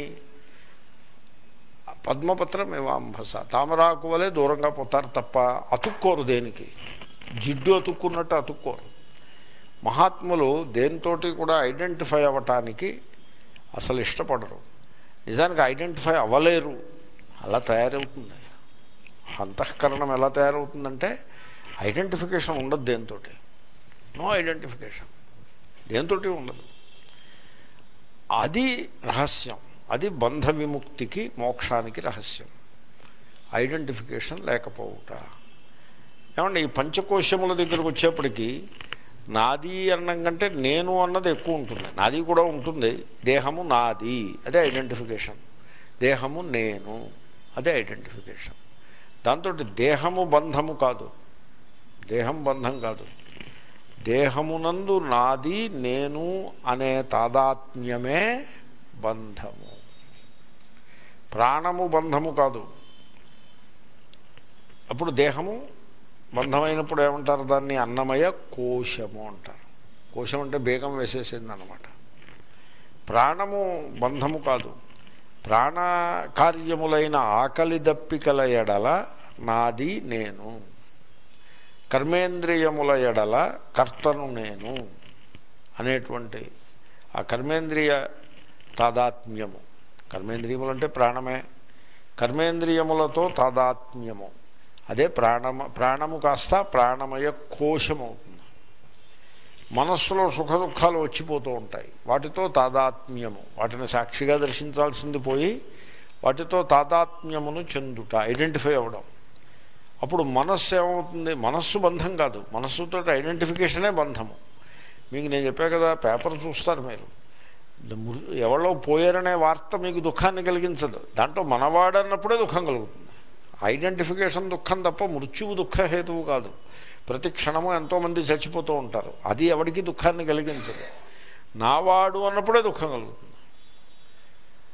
పద్మపత్రం ఏవాంభస తామరాకు వలె దూరంగా పోతారు తప్ప అతుక్కోరు దేనికి జిడ్డు అతుక్కున్నట్టు అతుక్కోరు మహాత్ములు దేనితోటి కూడా ఐడెంటిఫై అవ్వటానికి అసలు ఇష్టపడరు నిజానికి ఐడెంటిఫై అవ్వలేరు అలా తయారవుతుంది అంతఃకరణం ఎలా తయారవుతుందంటే ఐడెంటిఫికేషన్ ఉండదు దేనితోటి నో ఐడెంటిఫికేషన్ దేనితోటి ఉండదు అది రహస్యం అది బంధ విముక్తికి మోక్షానికి రహస్యం ఐడెంటిఫికేషన్ లేకపోవుట ఏమంటే ఈ పంచకోశముల దగ్గరకు వచ్చేప్పటికీ నాది అన్నం కంటే నేను అన్నది ఎక్కువ ఉంటుంది నాది కూడా ఉంటుంది దేహము నాది అదే ఐడెంటిఫికేషన్ దేహము నేను అదే ఐడెంటిఫికేషన్ దాంతో దేహము బంధము కాదు దేహం బంధం కాదు దేహమునందు నాది నేను అనే తాదాత్మ్యమే బంధము ప్రాణము బంధము కాదు అప్పుడు దేహము బంధమైనప్పుడు ఏమంటారు దాన్ని అన్నమయ కోశము అంటారు కోశం అంటే బేగం వేసేసింది అనమాట ప్రాణము బంధము కాదు ప్రాణ కార్యములైన ఆకలి దప్పికల ఎడల నాది నేను కర్మేంద్రియముల ఎడల కర్తను నేను అనేటువంటి ఆ కర్మేంద్రియ తాదాత్మ్యము కర్మేంద్రియములు అంటే ప్రాణమే కర్మేంద్రియములతో తాదాత్మ్యము అదే ప్రాణమ ప్రాణము కాస్త ప్రాణమయ కోశం అవుతుంది మనస్సులో సుఖ దుఃఖాలు వచ్చిపోతూ ఉంటాయి వాటితో తాదాత్మ్యము వాటిని సాక్షిగా దర్శించాల్సింది పోయి వాటితో తాదాత్మ్యమును చెందుట ఐడెంటిఫై అవ్వడం అప్పుడు మనస్సు ఏమవుతుంది మనస్సు బంధం కాదు మనస్సుతో ఐడెంటిఫికేషనే బంధము మీకు నేను చెప్పా కదా పేపర్ చూస్తారు మీరు ఎవరో పోయారనే వార్త మీకు దుఃఖాన్ని కలిగించదు దాంట్లో మనవాడన్నప్పుడే దుఃఖం కలుగుతుంది ఐడెంటిఫికేషన్ దుఃఖం తప్ప మృత్యువు దుఃఖహేతువు కాదు ప్రతి క్షణము ఎంతోమంది చచ్చిపోతూ ఉంటారు అది ఎవరికి దుఃఖాన్ని కలిగించదు నావాడు అన్నప్పుడే దుఃఖం కలుగుతుంది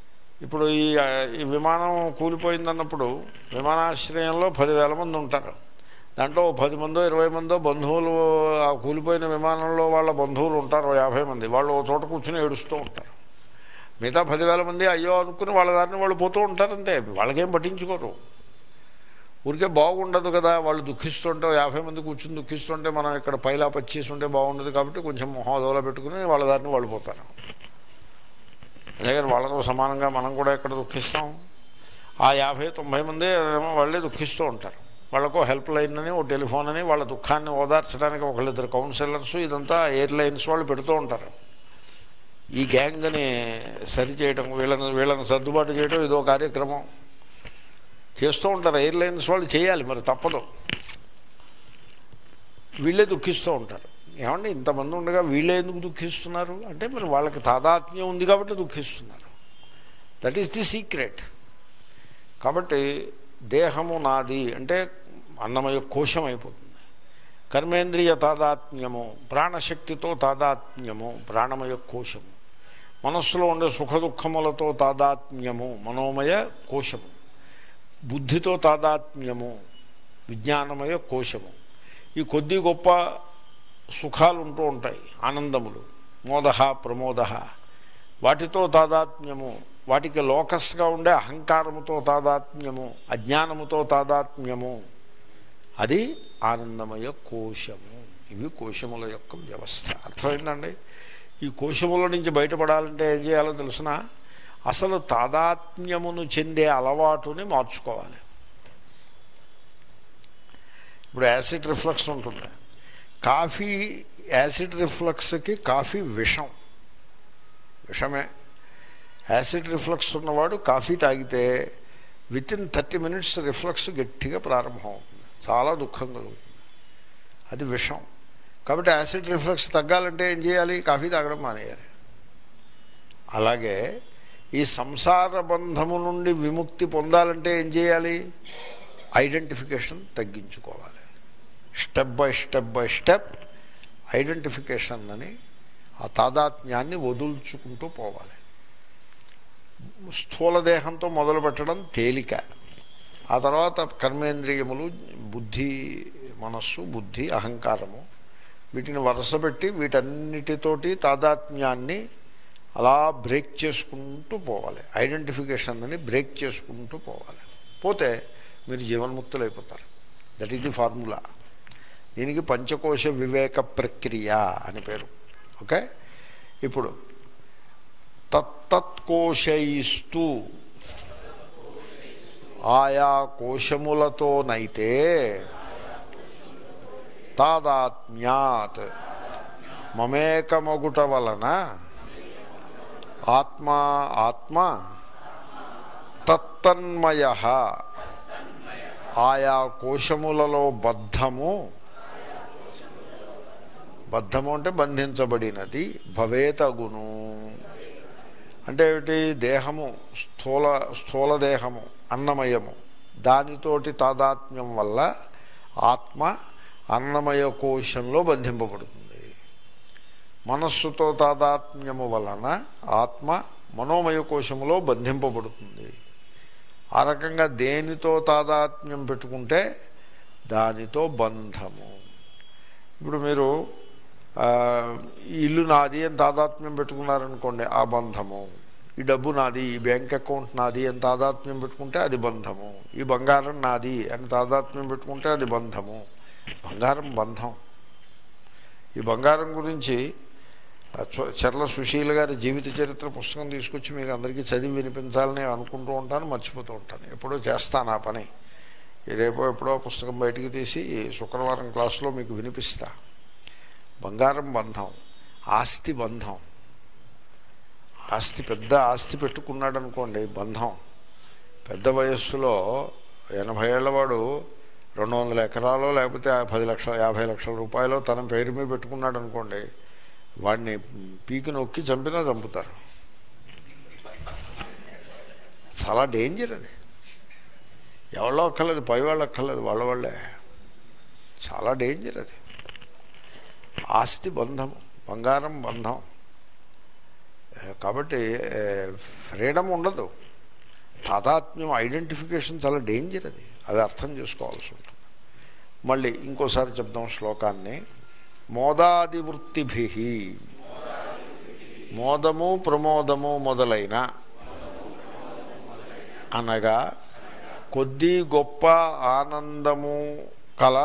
ఇప్పుడు ఈ ఈ విమానం కూలిపోయిందన్నప్పుడు విమానాశ్రయంలో పదివేల మంది ఉంటారు దాంట్లో ఓ పది మందో ఇరవై మందో బంధువులు ఆ కూలిపోయిన విమానంలో వాళ్ళ బంధువులు ఉంటారు ఓ యాభై మంది వాళ్ళు ఓ చోట కూర్చుని ఏడుస్తూ ఉంటారు మిగతా పదివేల మంది అయ్యో అనుకుని వాళ్ళ దారిని వాళ్ళు పోతూ ఉంటారంతే వాళ్ళకేం పట్టించుకోరు ఊరికే బాగుండదు కదా వాళ్ళు దుఃఖిస్తుంటే ఓ యాభై మంది కూర్చుని దుఃఖిస్తుంటే మనం ఇక్కడ పైలా పచ్చేసి ఉంటే బాగుండదు కాబట్టి కొంచెం మొహోదోలో పెట్టుకుని వాళ్ళ దారిని వాళ్ళు పోతారు అందుకని వాళ్ళతో సమానంగా మనం కూడా ఎక్కడ దుఃఖిస్తాం ఆ యాభై తొంభై మంది ఏమో వాళ్ళే దుఃఖిస్తూ ఉంటారు వాళ్ళకు హెల్ప్ లైన్ అని ఓ టెలిఫోన్ అని వాళ్ళ దుఃఖాన్ని ఓదార్చడానికి ఒకళ్ళిద్దరు కౌన్సిలర్స్ ఇదంతా ఎయిర్లైన్స్ వాళ్ళు పెడుతూ ఉంటారు ఈ గ్యాంగ్ని సరి చేయడం వీళ్ళని వీళ్ళని సర్దుబాటు చేయడం ఇదో కార్యక్రమం చేస్తూ ఉంటారు ఎయిర్లైన్స్ వాళ్ళు చేయాలి మరి తప్పదు వీళ్ళే దుఃఖిస్తూ ఉంటారు ఏమండి ఇంతమంది ఉండగా వీళ్ళే ఎందుకు దుఃఖిస్తున్నారు అంటే మరి వాళ్ళకి తాదాత్మ్యం ఉంది కాబట్టి దుఃఖిస్తున్నారు దట్ ఈస్ ది సీక్రెట్ కాబట్టి దేహము నాది అంటే అన్నమయ కోశం అయిపోతుంది కర్మేంద్రియ తాదాత్మ్యము ప్రాణశక్తితో తాదాత్మ్యము ప్రాణమయ కోశము మనస్సులో ఉండే సుఖ దుఃఖములతో తాదాత్మ్యము మనోమయ కోశము బుద్ధితో తాదాత్మ్యము విజ్ఞానమయ కోశము ఈ కొద్ది గొప్ప సుఖాలు ఉంటూ ఉంటాయి ఆనందములు మోద ప్రమోద వాటితో తాదాత్మ్యము వాటికి లోకస్గా ఉండే అహంకారముతో తాదాత్మ్యము అజ్ఞానముతో తాదాత్మ్యము అది ఆనందమయ కోశము ఇవి కోశముల యొక్క వ్యవస్థ అర్థమైందండి ఈ కోశముల నుంచి బయటపడాలంటే ఏం చేయాలో తెలుసిన అసలు తాదాత్మ్యమును చెందే అలవాటుని మార్చుకోవాలి ఇప్పుడు యాసిడ్ రిఫ్లక్స్ ఉంటుంది కాఫీ యాసిడ్ రిఫ్లక్స్కి కాఫీ విషం విషమే యాసిడ్ రిఫ్లక్స్ ఉన్నవాడు కాఫీ తాగితే within thirty minutes reflux గట్టిగా ప్రారంభం అవుతుంది చాలా దుఃఖం కలుగుతుంది అది విషం కాబట్టి యాసిడ్ రిఫ్లక్స్ తగ్గాలంటే ఏం చేయాలి కాఫీ తాగడం మానేయాలి అలాగే ఈ సంసార బంధము నుండి విముక్తి పొందాలంటే ఏం చేయాలి ఐడెంటిఫికేషన్ తగ్గించుకోవాలి step by step by step identification అని ఆ తాదాత్మ్యాన్ని వదుల్చుకుంటూ పోవాలి స్థూల దేహంతో మొదలు పెట్టడం తేలిక ఆ తర్వాత కర్మేంద్రియములు బుద్ధి మనస్సు బుద్ధి అహంకారము వీటిని వరుసపెట్టి వీటన్నిటితోటి తాదాత్మ్యాన్ని అలా బ్రేక్ చేసుకుంటూ పోవాలి ఐడెంటిఫికేషన్ అని బ్రేక్ చేసుకుంటూ పోవాలి పోతే మీరు జీవన్ముక్తులు అయిపోతారు దట్ ఈస్ ది ఫార్ములా దీనికి పంచకోశ వివేక ప్రక్రియ అని పేరు ఓకే ఇప్పుడు తత్తత్కోశయిస్తూ ఆయా కోశములతోనైతే తాదాత్మ్యాత్ మమేకమగుట వలన ఆత్మా ఆత్మ తత్తన్మయ ఆయా కోశములలో బద్ధము బద్ధము అంటే బంధించబడినది భవేతగును అంటే ఏమిటి దేహము స్థూల స్థూల దేహము అన్నమయము దానితోటి తాదాత్మ్యం వల్ల ఆత్మ అన్నమయ కోశంలో బంధింపబడుతుంది మనస్సుతో తాదాత్మ్యము వలన ఆత్మ మనోమయ కోశములో బంధింపబడుతుంది ఆ రకంగా దేనితో తాదాత్మ్యం పెట్టుకుంటే దానితో బంధము ఇప్పుడు మీరు ఈ ఇల్లు నాది అని తాదాత్మ్యం పెట్టుకున్నారనుకోండి ఆ బంధము ఈ డబ్బు నాది ఈ బ్యాంక్ అకౌంట్ నాది అని తాదాత్మ్యం పెట్టుకుంటే అది బంధము ఈ బంగారం నాది అని తాదాత్మ్యం పెట్టుకుంటే అది బంధము బంగారం బంధం ఈ బంగారం గురించి చర్ల సుశీల గారి జీవిత చరిత్ర పుస్తకం తీసుకొచ్చి మీకు అందరికీ చదివి వినిపించాలని అనుకుంటూ ఉంటాను మర్చిపోతూ ఉంటాను ఎప్పుడో చేస్తాను ఆ పని రేపో ఎప్పుడో పుస్తకం బయటికి తీసి శుక్రవారం క్లాసులో మీకు వినిపిస్తా బంగారం బంధం ఆస్తి బంధం ఆస్తి పెద్ద ఆస్తి పెట్టుకున్నాడు అనుకోండి బంధం పెద్ద వయస్సులో ఎనభై ఏళ్ళవాడు రెండు వందల ఎకరాలో లేకపోతే పది లక్షల యాభై లక్షల రూపాయలు తన పేరు మీద పెట్టుకున్నాడు అనుకోండి వాడిని పీకి నొక్కి చంపినా చంపుతారు చాలా డేంజర్ అది ఎవరో అక్కర్లేదు పై వాళ్ళు అక్కర్లేదు వాళ్ళ వాళ్ళే చాలా డేంజర్ అది ఆస్తి బంధము బంగారం బంధం కాబట్టి ఫ్రీడమ్ ఉండదు తాదాత్మ్యం ఐడెంటిఫికేషన్ చాలా డేంజర్ అది అది అర్థం చేసుకోవాల్సి ఉంటుంది మళ్ళీ ఇంకోసారి చెప్దాం శ్లోకాన్ని మోదాది వృత్తిభి మోదము ప్రమోదము మొదలైన అనగా కొద్ది గొప్ప ఆనందము కల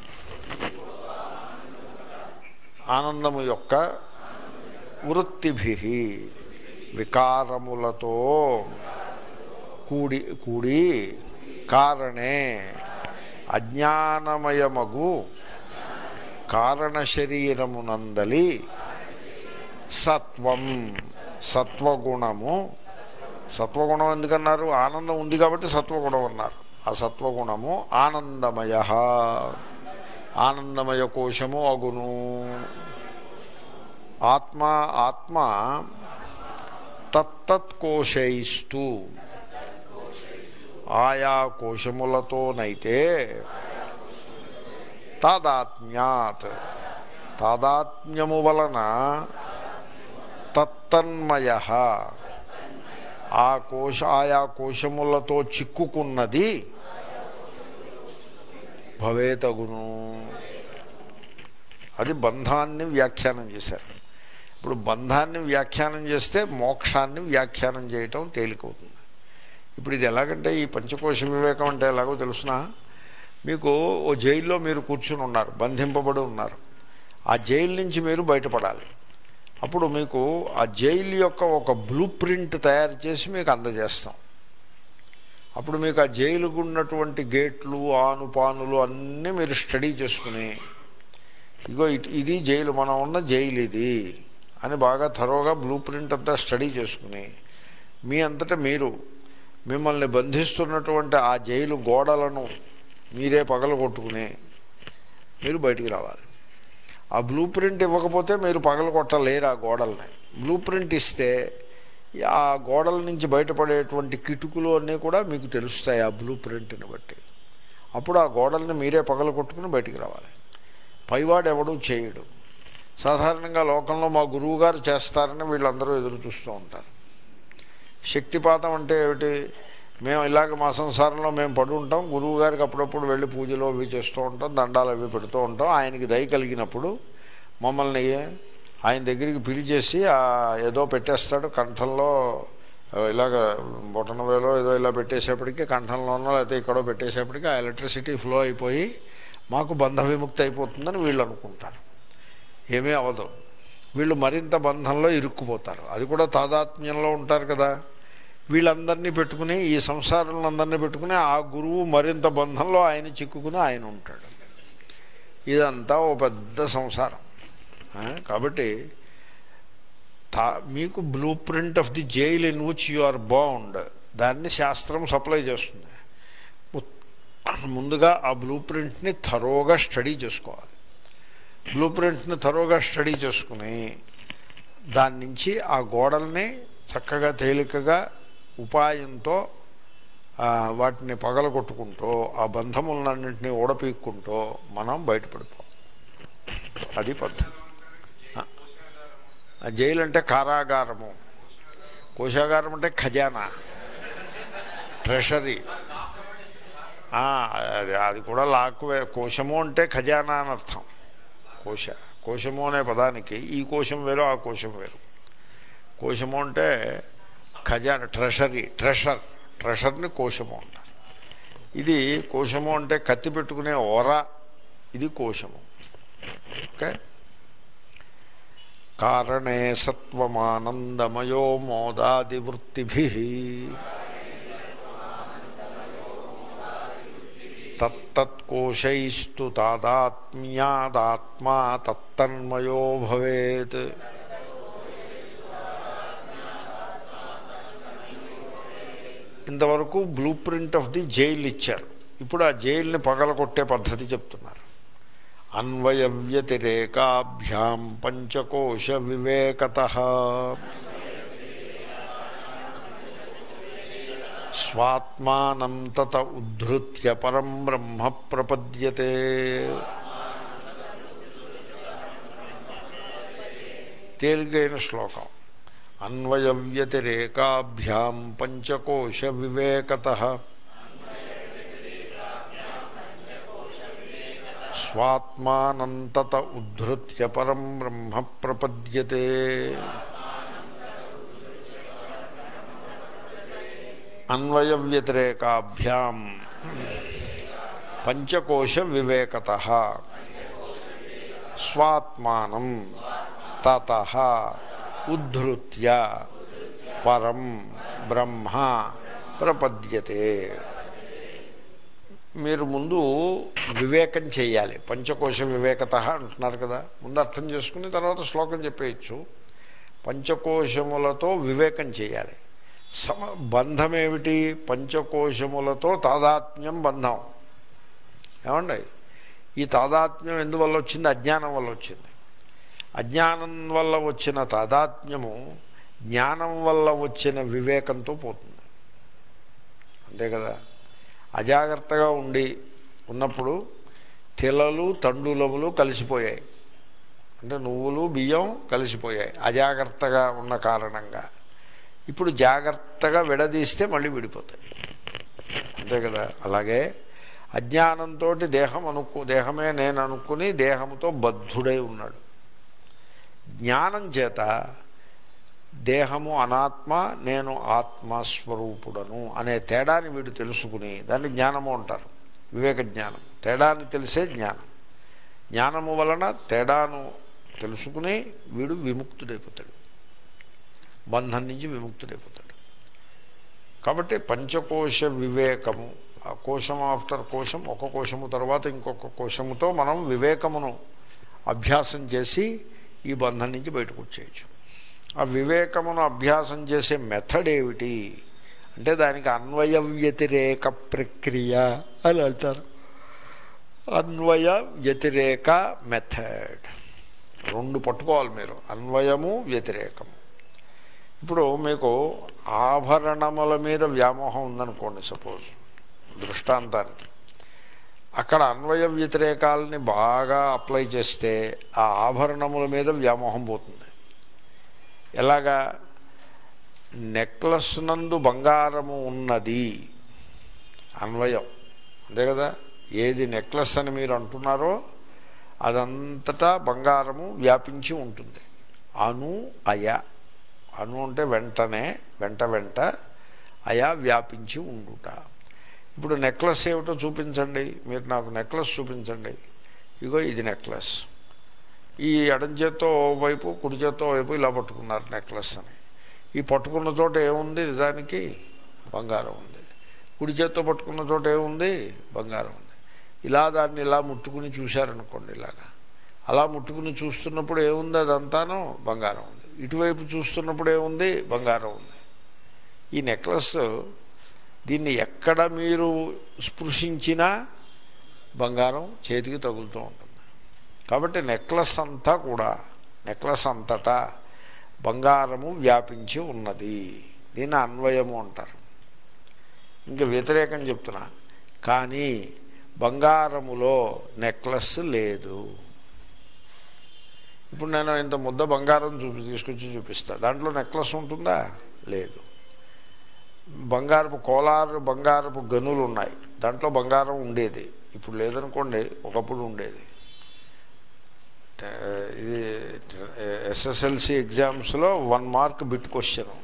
ఆనందము యొక్క వృత్తిభి వికారములతో కూడి కూడి కారణే అజ్ఞానమయమగు కారణ శరీరమునందలి సత్వం సత్వగుణము సత్వగుణం ఎందుకన్నారు ఆనందం ఉంది కాబట్టి సత్వగుణం అన్నారు ఆ సత్వగుణము ఆనందమయ ఆనందమయ కోశము అగును ఆత్మ ఆత్మ తత్తత్కోశైస్తూ ఆయా కోశములతోనైతే తాదాత్మ్యాత్ తాదాత్మ్యము వలన తత్తన్మయ ఆ కోశ ఆయా కోశములతో చిక్కుకున్నది భవేతగును అది బంధాన్ని వ్యాఖ్యానం చేశారు ఇప్పుడు బంధాన్ని వ్యాఖ్యానం చేస్తే మోక్షాన్ని వ్యాఖ్యానం చేయటం తేలికవుతుంది ఇప్పుడు ఇది ఎలాగంటే ఈ పంచకోశ వివేకం అంటే ఎలాగో తెలుసునా మీకు ఓ జైల్లో మీరు కూర్చుని ఉన్నారు బంధింపబడి ఉన్నారు ఆ జైలు నుంచి మీరు బయటపడాలి అప్పుడు మీకు ఆ జైలు యొక్క ఒక బ్లూ ప్రింట్ తయారు చేసి మీకు అందజేస్తాం అప్పుడు మీకు ఆ జైలుకు ఉన్నటువంటి గేట్లు ఆనుపానులు అన్నీ మీరు స్టడీ చేసుకుని ఇగో ఇట్- ఇది జైలు మనం ఉన్న జైలు ఇది అని బాగా థరోగా బ్లూ ప్రింట్ అంతా స్టడీ చేసుకుని మీ అంతటా మీరు మిమ్మల్ని బంధిస్తున్నటువంటి ఆ జైలు గోడలను మీరే పగల కొట్టుకుని మీరు బయటికి రావాలి ఆ బ్లూ ప్రింట్ ఇవ్వకపోతే మీరు పగల కొట్టలేరు ఆ గోడల్ని బ్లూ ప్రింట్ ఇస్తే ఆ గోడల నుంచి బయటపడేటువంటి కిటుకులు అన్నీ కూడా మీకు తెలుస్తాయి ఆ బ్లూ ప్రింట్ని బట్టి అప్పుడు ఆ గోడల్ని మీరే పగల కొట్టుకుని బయటికి రావాలి పైవాడు ఎవడూ చేయడు సాధారణంగా లోకంలో మా గురువు గారు చేస్తారని వీళ్ళందరూ ఎదురు చూస్తూ ఉంటారు శక్తిపాతం అంటే ఏమిటి మేము ఇలాగ మా సంసారంలో మేము పడి ఉంటాం గురువు గారికి అప్పుడప్పుడు వెళ్ళి పూజలు అవి చేస్తూ ఉంటాం దండాలు అవి పెడుతూ ఉంటాం ఆయనకి దయ కలిగినప్పుడు మమ్మల్ని ఆయన దగ్గరికి పిలిచేసి ఆ ఏదో పెట్టేస్తాడు కంఠంలో ఆ, ఇలాగ బొటనవేలో ఏదో ఇలా పెట్టేసేపటికి కంఠంలోనో లేకపోతే ఇక్కడో పెట్టేసేపటికి ఆ ఎలక్ట్రిసిటీ ఫ్లో అయిపోయి మాకు బంధ విముక్తి అయిపోతుందని వీళ్ళు అనుకుంటారు ఏమీ అవ్వదు వీళ్ళు మరింత బంధంలో ఇరుక్కుపోతారు అది కూడా తాదాత్మ్యంలో ఉంటారు కదా వీళ్ళందరినీ పెట్టుకుని ఈ సంసారంలో అందరినీ పెట్టుకుని ఆ గురువు మరింత బంధంలో ఆయన చిక్కుకుని ఆయన ఉంటాడు ఇదంతా ఓ పెద్ద సంసారం ఆ, కాబట్టి తా మీకు blueprint of the jail in which you are bound దాన్ని శాస్త్రం సప్లై చేస్తుంది ఉత్- ముందుగా ఆ బ్లూ ప్రింట్ని థరోగా స్టడీ చేసుకోవాలి బ్లూ ప్రింట్ని థరోగా స్టడీ చేసుకుని దాని నుంచి ఆ గోడల్ని చక్కగా తేలికగా ఉపాయంతో ఆ, వాటిని పగలగొట్టుకుంటూ ఆ బంధములన్నింటినీ ఓడపీక్కుంటూ మనం బయటపడిపోం అది పద్ధతి ఆ, ఆ జైలు అంటే కారాగారము కోశాగారం అంటే ఖజానా ట్రెషరీ ఆ, అది అది కూడా లాక్కువే కోశము అంటే ఖజానా అని అర్థం కోశ కోశము అనే పదానికి ఈ కోశం వేరు ఆ కోశం వేరు కోశము అంటే ఖజానా ట్రెషరీ ట్రెషర్ ట్రెషర్ని కోశము అంటారు ఇది కోశము అంటే కత్తి పెట్టుకునే ఓర ఇది కోశము ఓకే కారణే సత్వమానందమయో మోదాది వృత్తిభి తత్తత్కోశైస్తు తాదాత్మ్యాదాత్మా తత్తన్మయో భవేత్ ఇంతవరకు blueprint of the jail ఇచ్చారు ఇప్పుడు ఆ జైల్ని పగలగొట్టే పద్ధతి చెప్తున్నారు అన్వయ వ్యతిరేకాభ్యాం పంచకోశ వివేకత స్వాత్మానం తత ఉద్ధృత్య పరం బ్రహ్మ ప్రపద్యతే తేలికైన శ్లోకం అన్వయ వ్యతిరేకాభ్యాం పంచకోశ వివేకత స్వాత్మానంతత ఉద్ధృత్య పరం బ్రహ్మ ప్రపద్యతే అన్వయ వ్యతిరేకాభ్యాం పంచకోశ వివేకత స్వాత్మానం తత ఉద్ధృత్య పరం బ్రహ్మ ప్రపద్యతే మీరు ముందు వివేకం చేయాలి పంచకోశ వివేకత అంటున్నారు కదా ముందు అర్థం చేసుకుని తర్వాత శ్లోకం చెప్పేయచ్చు పంచకోశములతో వివేకం చేయాలి సమ బంధం ఏమిటి పంచకోశములతో తాదాత్మ్యం బంధం ఏమండి ఈ తాదాత్మ్యం ఎందువల్ల వచ్చింది అజ్ఞానం వల్ల వచ్చింది అజ్ఞానం వల్ల వచ్చిన తాదాత్మ్యము జ్ఞానం వల్ల వచ్చిన వివేకంతో పోతుంది అంతే కదా అజాగ్రత్తగా ఉండి ఉన్నప్పుడు తిలలు తండులములు కలిసిపోయాయి అంటే నువ్వులు బియ్యం కలిసిపోయాయి అజాగ్రత్తగా ఉన్న కారణంగా ఇప్పుడు జాగ్రత్తగా విడదీస్తే మళ్ళీ విడిపోతాయి అంతే కదా అలాగే అజ్ఞానంతో దేహం అనుకు దేహమే నేను అనుకుని దేహంతో బద్ధుడై ఉన్నాడు జ్ఞానం చేత దేహము అనాత్మ నేను ఆత్మస్వరూపుడను అనే తేడాని వీడు తెలుసుకుని దాన్ని జ్ఞానము అంటారు వివేక జ్ఞానం తేడాన్ని తెలిసే జ్ఞానం జ్ఞానము వలన తేడాను తెలుసుకుని వీడు విముక్తుడైపోతాడు బంధం నుంచి విముక్తుడైపోతాడు కాబట్టి పంచకోశ వివేకము ఆ కోశం ఆఫ్టర్ కోశం ఒక కోశము తర్వాత ఇంకొక కోశముతో మనం వివేకమును అభ్యాసం చేసి ఈ బంధం నుంచి బయటకు వచ్చేయచ్చు ఆ వివేకమును అభ్యాసం చేసే మెథడ్ ఏమిటి అంటే దానికి అన్వయ వ్యతిరేక ప్రక్రియ అని అంటారు అన్వయ వ్యతిరేక మెథడ్ రెండు పట్టుకోవాలి మీరు అన్వయము వ్యతిరేకము ఇప్పుడు మీకు ఆభరణముల మీద వ్యామోహం ఉందనుకోండి సపోజ్ దృష్టాంతానికి అక్కడ అన్వయ వ్యతిరేకాలని బాగా అప్లై చేస్తే ఆ ఆభరణముల మీద వ్యామోహం పోతుంది ఎలాగా నెక్లెస్ నందు బంగారము ఉన్నది అన్వయం అంతే కదా ఏది నెక్లెస్ అని మీరు అంటున్నారో అదంతటా బంగారము వ్యాపించి ఉంటుంది అను అయ అను అంటే వెంటనే వెంట వెంట అయా వ్యాపించి ఉండుట ఇప్పుడు నెక్లెస్ ఏమిటో చూపించండి మీరు నాకు నెక్లెస్ చూపించండి ఇగో ఇది నెక్లెస్ ఈ ఎడం చేత్తో వైపు కుడి చేత్తో వైపు ఇలా పట్టుకున్నారు నెక్లెస్ అని ఈ పట్టుకున్న చోట ఏముంది నిజానికి బంగారం ఉంది కుడి చేత్తో పట్టుకున్న చోట ఏముంది బంగారం ఉంది ఇలా దాన్ని ఇలా ముట్టుకుని చూశారనుకోండి ఇలాగా అలా ముట్టుకుని చూస్తున్నప్పుడు ఏముంది అదంతానో బంగారం ఉంది ఇటువైపు చూస్తున్నప్పుడు ఏముంది బంగారం ఉంది ఈ నెక్లెస్ దీన్ని ఎక్కడ మీరు స్పృశించినా బంగారం చేతికి తగులుతూ ఉంటుంది కాబట్టి నెక్లెస్ అంతా కూడా నెక్లెస్ అంతటా బంగారము వ్యాపించి ఉన్నది దీన్ని అన్వయము అంటారు ఇంకా వ్యతిరేకం చెప్తున్నా కానీ బంగారములో నెక్లెస్ లేదు ఇప్పుడు నేను ఇంత ముద్ద బంగారం చూపి తీసుకొచ్చి చూపిస్తా దాంట్లో నెక్లెస్ ఉంటుందా లేదు బంగారపు కోలారు బంగారపు గనులు ఉన్నాయి దాంట్లో బంగారం ఉండేది ఇప్పుడు లేదనుకోండి ఒకప్పుడు ఉండేది ఇది ఎస్ఎస్ఎల్సి ఎగ్జామ్స్లో వన్ మార్క్ బిట్ క్వశ్చన్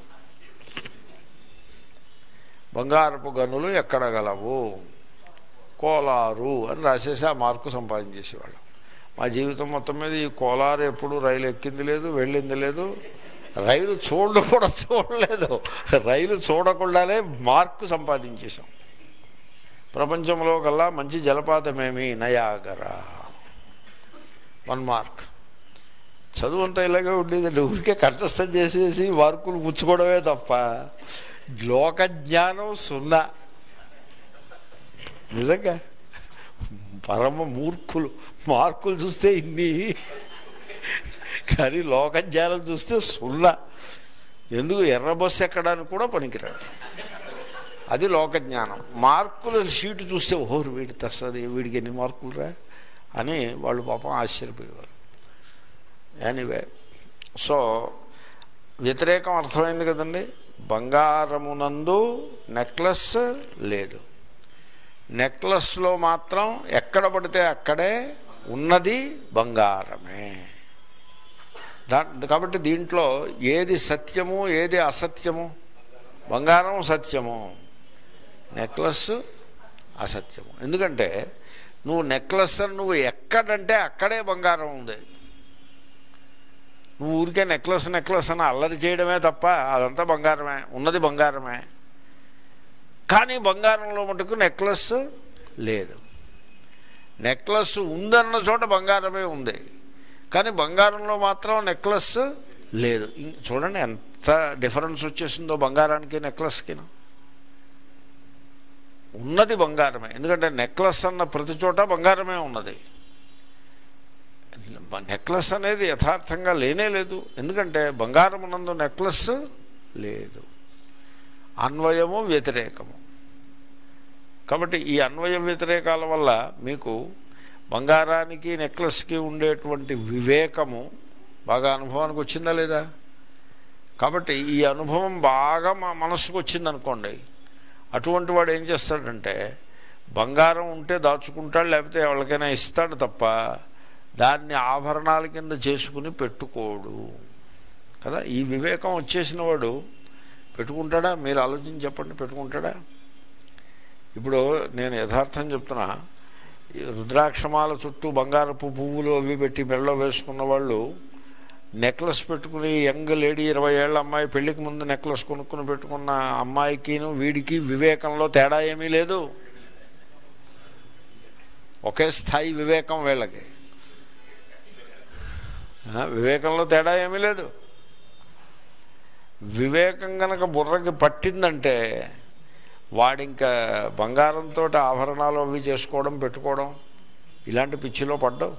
బంగారపు గనులు ఎక్కడ గలవు కోలారు అని రాసేసి ఆ మార్కు సంపాదించేసేవాళ్ళం మా జీవితం మొత్తం మీద ఈ కోలారు ఎప్పుడు రైలు ఎక్కింది లేదు వెళ్ళింది లేదు రైలు చూడ కూడా చూడలేదు రైలు చూడకుండానే మార్కు సంపాదించేశాం ప్రపంచంలో కల్లా మంచి జలపాతమేమి నయాగరా వన్ మార్క్ చదువు అంతా ఇలాగే ఉండేదండి ఊరికే కంఠస్థం చేసేసి మార్కులు పుచ్చుకోవడమే తప్ప లోక జ్ఞానం సున్నా నిజంగా పరమ మూర్ఖులు మార్కులు చూస్తే ఇన్ని కానీ లోక జ్ఞానం చూస్తే సున్నా ఎందుకు ఎర్ర బస్సు ఎక్కడానికి కూడా పనికిరాడు అది లోక జ్ఞానం మార్కుల షీటు చూస్తే ఓహరు వీడి తెస్తుంది వీడికి ఎన్ని మార్కులు రా అని వాళ్ళు పాపం ఆశ్చర్యపోయేవారు ఎనీవే సో వ్యతిరేకం అర్థమైంది కదండి బంగారమునందు నెక్లెస్ లేదు నెక్లెస్లో మాత్రం ఎక్కడ పడితే అక్కడే ఉన్నది బంగారమే దా కాబట్టి దీంట్లో ఏది సత్యము ఏది అసత్యము బంగారం సత్యము నెక్లెస్ అసత్యము ఎందుకంటే నువ్వు నెక్లెస్ అని నువ్వు ఎక్కడంటే అక్కడే బంగారం ఉంది నువ్వు ఊరికే నెక్లెస్ నెక్లెస్ అని అల్లరి చేయడమే తప్ప అదంతా బంగారమే ఉన్నది బంగారమే కానీ బంగారంలో మటుకు నెక్లెస్ లేదు నెక్లెస్ ఉందన్న చోట బంగారమే ఉంది కానీ బంగారంలో మాత్రం నెక్లెస్ లేదు ఇం- చూడండి ఎంత డిఫరెన్స్ వచ్చేసిందో బంగారానికి నెక్లెస్కి ఉన్నది బంగారమే ఎందుకంటే నెక్లెస్ అన్న ప్రతి చోట బంగారమే ఉన్నది నెక్లెస్ అనేది యథార్థంగా లేనే లేదు ఎందుకంటే బంగారం నందు నెక్లెస్ లేదు అన్వయము వ్యతిరేకము కాబట్టి ఈ అన్వయ వ్యతిరేకాల వల్ల మీకు బంగారానికి నెక్లెస్కి ఉండేటువంటి వివేకము బాగా అనుభవానికి వచ్చిందా లేదా కాబట్టి ఈ అనుభవం బాగా మా మనసుకు వచ్చిందనుకోండి అటువంటి వాడు ఏం చేస్తాడంటే బంగారం ఉంటే దాచుకుంటాడు లేకపోతే ఎవరికైనా ఇస్తాడు తప్ప దాన్ని ఆభరణాల కింద చేసుకుని పెట్టుకోడు కదా ఈ వివేకం వచ్చేసిన వాడు పెట్టుకుంటాడా మీరు ఆలోచించి చెప్పండి పెట్టుకుంటాడా ఇప్పుడు నేను యథార్థం చెప్తున్నా ఈ రుద్రాక్షమాల చుట్టూ బంగారపు పువ్వులు అవి పెట్టి మెడలో వేసుకున్న వాళ్ళు నెక్లెస్ పెట్టుకుని యంగ్ లేడీ ఇరవై ఏళ్ళ అమ్మాయి పెళ్లికి ముందు నెక్లెస్ కొనుక్కుని పెట్టుకున్న అమ్మాయికిను వీడికి వివేకంలో తేడా ఏమీ లేదు ఒకే స్థాయి వివేకం వీళ్ళకి ఆ, వివేకంలో తేడా ఏమీ లేదు వివేకం గనక బుర్రకి పట్టిందంటే వాడింకా బంగారంతో ఆభరణాలు అవి చేసుకోవడం పెట్టుకోవడం ఇలాంటి పిచ్చిలో పడ్డావు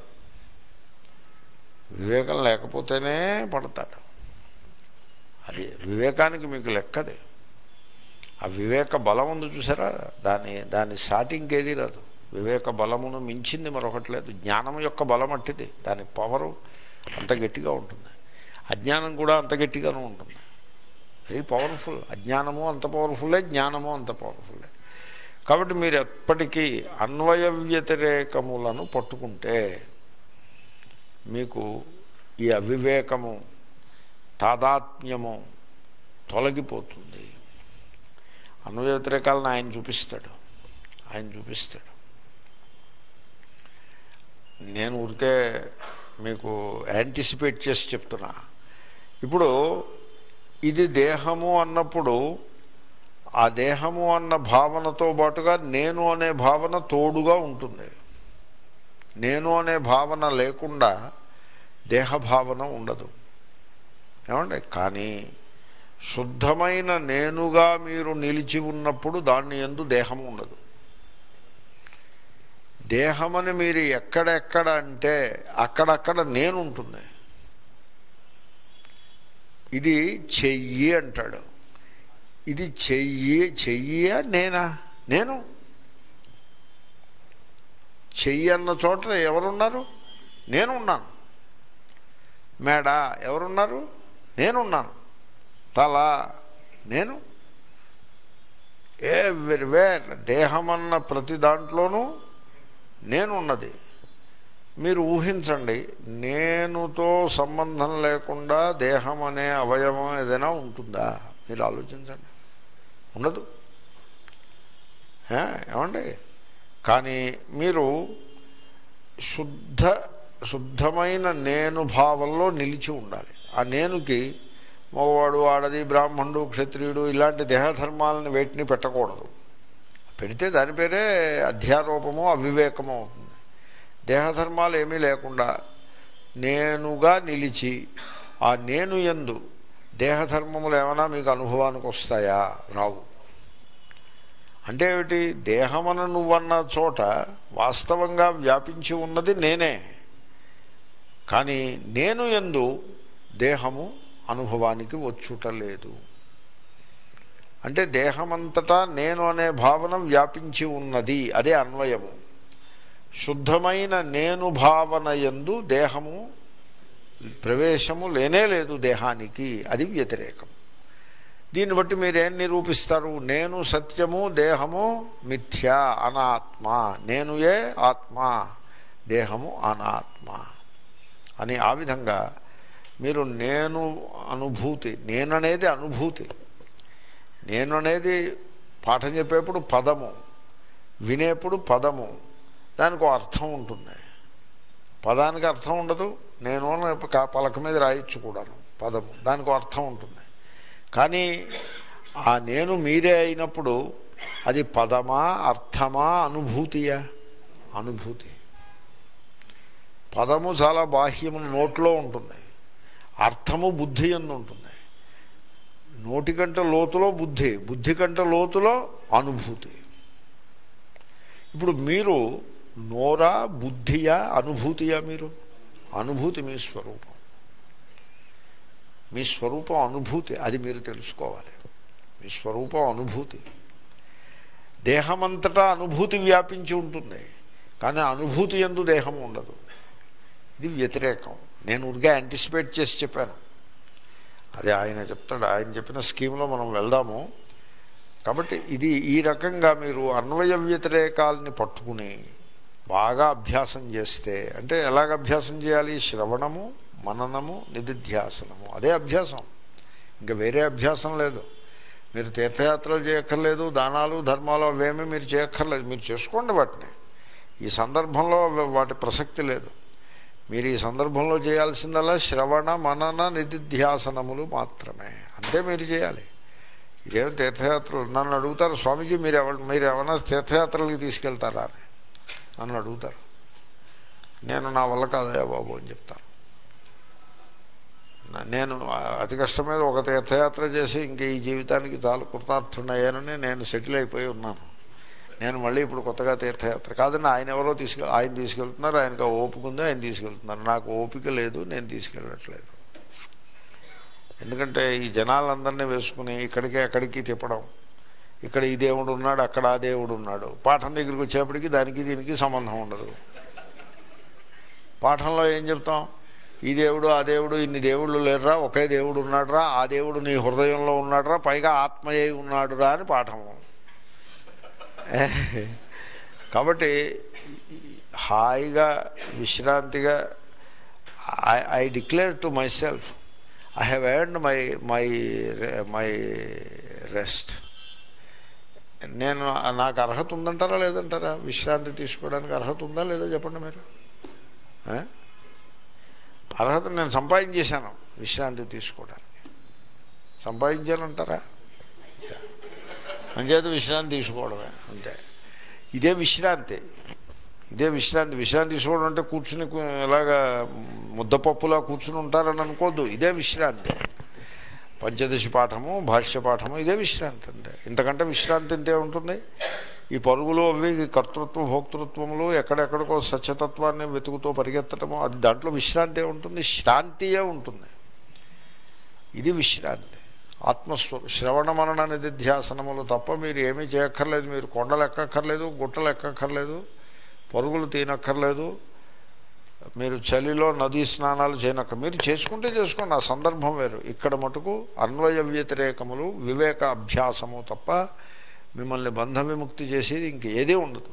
వివేకం లేకపోతేనే పడతాడు అది వివేకానికి మీకు లెక్కది ఆ వివేక బలం ఉంది చూసారా దాని దాని సాటి ఇంకేది రాదు వివేక బలమును మించింది మరొకటి లేదు జ్ఞానం యొక్క బలం అట్టిది దాని పవరు అంత గట్టిగా ఉంటుంది అజ్ఞానం కూడా అంత గట్టిగానే ఉంటుంది వెరీ పవర్ఫుల్ అజ్ఞానము అంత పవర్ఫుల్లే జ్ఞానము అంత పవర్ఫుల్లే కాబట్టి మీరు ఎప్పటికీ అన్వయ వ్యతిరేకములను పట్టుకుంటే మీకు ఈ అవివేకము తాదాత్మ్యము తొలగిపోతుంది అన్వయ వ్యతిరేకాలను ఆయన చూపిస్తాడు ఆయన చూపిస్తాడు నేను ఊరికే మీకు యాంటిసిపేట్ చేసి చెప్తున్నా ఇప్పుడు ఇది దేహము అన్నప్పుడు ఆ దేహము అన్న భావనతో పాటుగా నేను అనే భావన తోడుగా ఉంటుంది నేను అనే భావన లేకుండా దేహభావన ఉండదు ఏమండి కానీ శుద్ధమైన నేనుగా మీరు నిలిచి ఉన్నప్పుడు దాన్ని ఎందు దేహం ఉండదు దేహమని మీరు ఎక్కడెక్కడ అంటే అక్కడక్కడ నేను ఉంటుంది ఇది చెయ్యి అంటాడు ఇది చెయ్యి చెయ్యా నేనా నేను చెయ్యి అన్న చోట ఎవరున్నారు నేనున్నాను మేడ ఎవరున్నారు నేనున్నాను తల నేను ఎవ్రీవేర్ దేహమన్న ప్రతి దాంట్లోనూ నేనున్నది మీరు ఊహించండి నేనుతో సంబంధం లేకుండా దేహం అనే అవయవం ఏదైనా ఉంటుందా మీరు ఆలోచించండి ఉండదు ఏ, ఏమండి కానీ మీరు శుద్ధ శుద్ధమైన నేను భావంలో నిలిచి ఉండాలి ఆ నేనుకి మగవాడు ఆడది బ్రాహ్మణుడు క్షత్రియుడు ఇలాంటి దేహధర్మాలను వేటిని పెట్టకూడదు పెడితే దాని పేరే అధ్యారోపము అవివేకము అవుతుంది దేహధర్మాలు ఏమీ లేకుండా నేనుగా నిలిచి ఆ నేను ఎందు దేహధర్మములు ఏమైనా మీకు అనుభవానికి వస్తాయా రావు అంటే ఏమిటి దేహమన నువ్వన్న చోట వాస్తవంగా వ్యాపించి ఉన్నది నేనే కానీ నేను ఎందు దేహము అనుభవానికి వచ్చుట లేదు అంటే దేహమంతటా నేను అనే భావన వ్యాపించి ఉన్నది అదే అన్వయము శుద్ధమైన నేను భావన ఎందు దేహము ప్రవేశము లేనే లేదు దేహానికి అది వ్యతిరేకం దీన్ని బట్టి మీరేం నిరూపిస్తారు నేను సత్యము దేహము మిథ్య అనాత్మ నేను ఏ ఆత్మ దేహము అనాత్మ అని ఆ విధంగా మీరు నేను అనుభూతి నేననేది అనుభూతి నేను అనేది పాఠం చెప్పేప్పుడు పదము వినేప్పుడు పదము దానికి ఒక అర్థం ఉంటుంది పదానికి అర్థం ఉండదు నేను అని క- పలక మీద రాయొచ్చు కూడాను పదము దానికి ఒక అర్థం ఉంటుంది కానీ ఆ నేను మీరే అయినప్పుడు అది పదమా అర్థమా అనుభూతియా అనుభూతి పదము చాలా బాహ్యము నోట్లో ఉంటుంది అర్థము బుద్ధి ఎందు ఉంటుంది నోటి కంటే లోతులో బుద్ధి బుద్ధి కంటే లోతులో అనుభూతి ఇప్పుడు మీరు నోరా బుద్ధియా అనుభూతియా మీరు అనుభూతి మీ స్వరూపం మీ స్వరూపం అనుభూతి అది మీరు తెలుసుకోవాలి మీ స్వరూపం అనుభూతి దేహమంతటా అనుభూతి వ్యాపించి ఉంటుంది కానీ అనుభూతి ఎందు దేహం ఉండదు ఇది వ్యతిరేకం నేను ఊరికే యాంటిసిపేట్ చేసి చెప్పాను అదే ఆయన చెప్తాడు ఆయన చెప్పిన స్కీమ్లో మనం వెళ్దాము కాబట్టి ఇది ఈ రకంగా మీరు అన్వయ వ్యతిరేకాలని పట్టుకుని బాగా అభ్యాసం చేస్తే అంటే ఎలాగ అభ్యాసం చేయాలి శ్రవణము మననము నిధిధ్యాసనము అదే అభ్యాసం ఇంకా వేరే అభ్యాసం లేదు మీరు తీర్థయాత్రలు చేయక్కర్లేదు దానాలు ధర్మాలు అవేమీ మీరు చేయక్కర్లేదు మీరు చేసుకోండి వాటిని ఈ సందర్భంలో వాటి ప్రసక్తి లేదు మీరు ఈ సందర్భంలో చేయాల్సిందల్లా శ్రవణ మనన నిధిధ్యాసనములు మాత్రమే అంతే మీరు చేయాలి ఇదేమో తీర్థయాత్రలు నన్ను అడుగుతారు స్వామీజీ మీరు ఎవరు మీరు ఏమైనా తీర్థయాత్రలకి తీసుకెళ్తారా అని నన్ను అడుగుతారు నేను నా వల్ల కాదయా బాబు అని చెప్తాను నా- నేను అతి కష్టం మీద ఒక తీర్థయాత్ర చేసి ఇంక ఈ జీవితానికి చాలు కృతార్థున్నాయనని నేను సెటిల్ అయిపోయి ఉన్నాను నేను మళ్ళీ ఇప్పుడు కొత్తగా తీర్థయాత్ర కాదని ఆయన ఎవరో తీసుకె ఆయన తీసుకెళ్తున్నారు ఆయనకు ఆ ఓపిక ఉంది ఆయన తీసుకెళ్తున్నారు నాకు ఓపిక లేదు నేను తీసుకెళ్ళట్లేదు ఎందుకంటే ఈ జనాలందరినీ వేసుకుని ఇక్కడికి అక్కడికి తిప్పడం ఇక్కడ ఈ దేవుడు ఉన్నాడు అక్కడ ఆ దేవుడు ఉన్నాడు పాఠం దగ్గరికి వచ్చేప్పటికి దానికి దీనికి సంబంధం ఉండదు పాఠంలో ఏం చెప్తాం ఈ దేవుడు ఆ దేవుడు ఇన్ని దేవుళ్ళు లేరురా ఒకే దేవుడు ఉన్నాడురా ఆ దేవుడు నీ హృదయంలో ఉన్నాడురా పైగా ఆత్మయ్య ఉన్నాడురా అని పాఠము కాబట్టి హాయిగా విశ్రాంతిగా I I declare to myself I have earned my my my rest నేను నాకు అర్హత ఉందంటారా లేదంటారా విశ్రాంతి తీసుకోవడానికి అర్హత ఉందా లేదా చెప్పండి మీరు ఆ? అర్హత నేను సంపాదించేశాను విశ్రాంతి తీసుకోవడానికి సంపాదించానంటారా అంచేత విశ్రాంతి తీసుకోవడమే అంతే ఇదే విశ్రాంతి ఇదే విశ్రాంతి విశ్రాంతి తీసుకోవడం అంటే కూర్చుని కు- ఇలాగా ముద్దపప్పులా కూర్చుని ఉంటారని అనుకోద్దు ఇదే విశ్రాంతి పంచదశ పాఠము భాష్య పాఠము ఇదే విశ్రాంతి అంటే ఇంతకంటే విశ్రాంతి ఇంతే ఉంటుంది ఈ పరుగులు అవి కర్తృత్వ భోక్తృత్వములు ఎక్కడెక్కడికో సత్యతత్వాన్ని వెతుకుతూ పరిగెత్తడము అది దాంట్లో విశ్రాంతి ఉంటుంది శాంతియే ఉంటుంది ఇది విశ్రాంతి ఆత్మస్వ శ్రవణ మనన నిధిధ్యాసనములు తప్ప మీరు ఏమీ చేయక్కర్లేదు మీరు కొండలు ఎక్కక్కర్లేదు గుట్టలు ఎక్కక్కర్లేదు పరుగులు తీనక్కర్లేదు మీరు చలిలో నదీ స్నానాలు చేయనక్క మీరు చేసుకుంటే చేసుకోండి ఆ సందర్భం వేరు ఇక్కడ మటుకు అన్వయ వ్యతిరేకములు వివేక అభ్యాసము తప్ప మిమ్మల్ని బంధ విముక్తి చేసేది ఇంక ఏదీ ఉండదు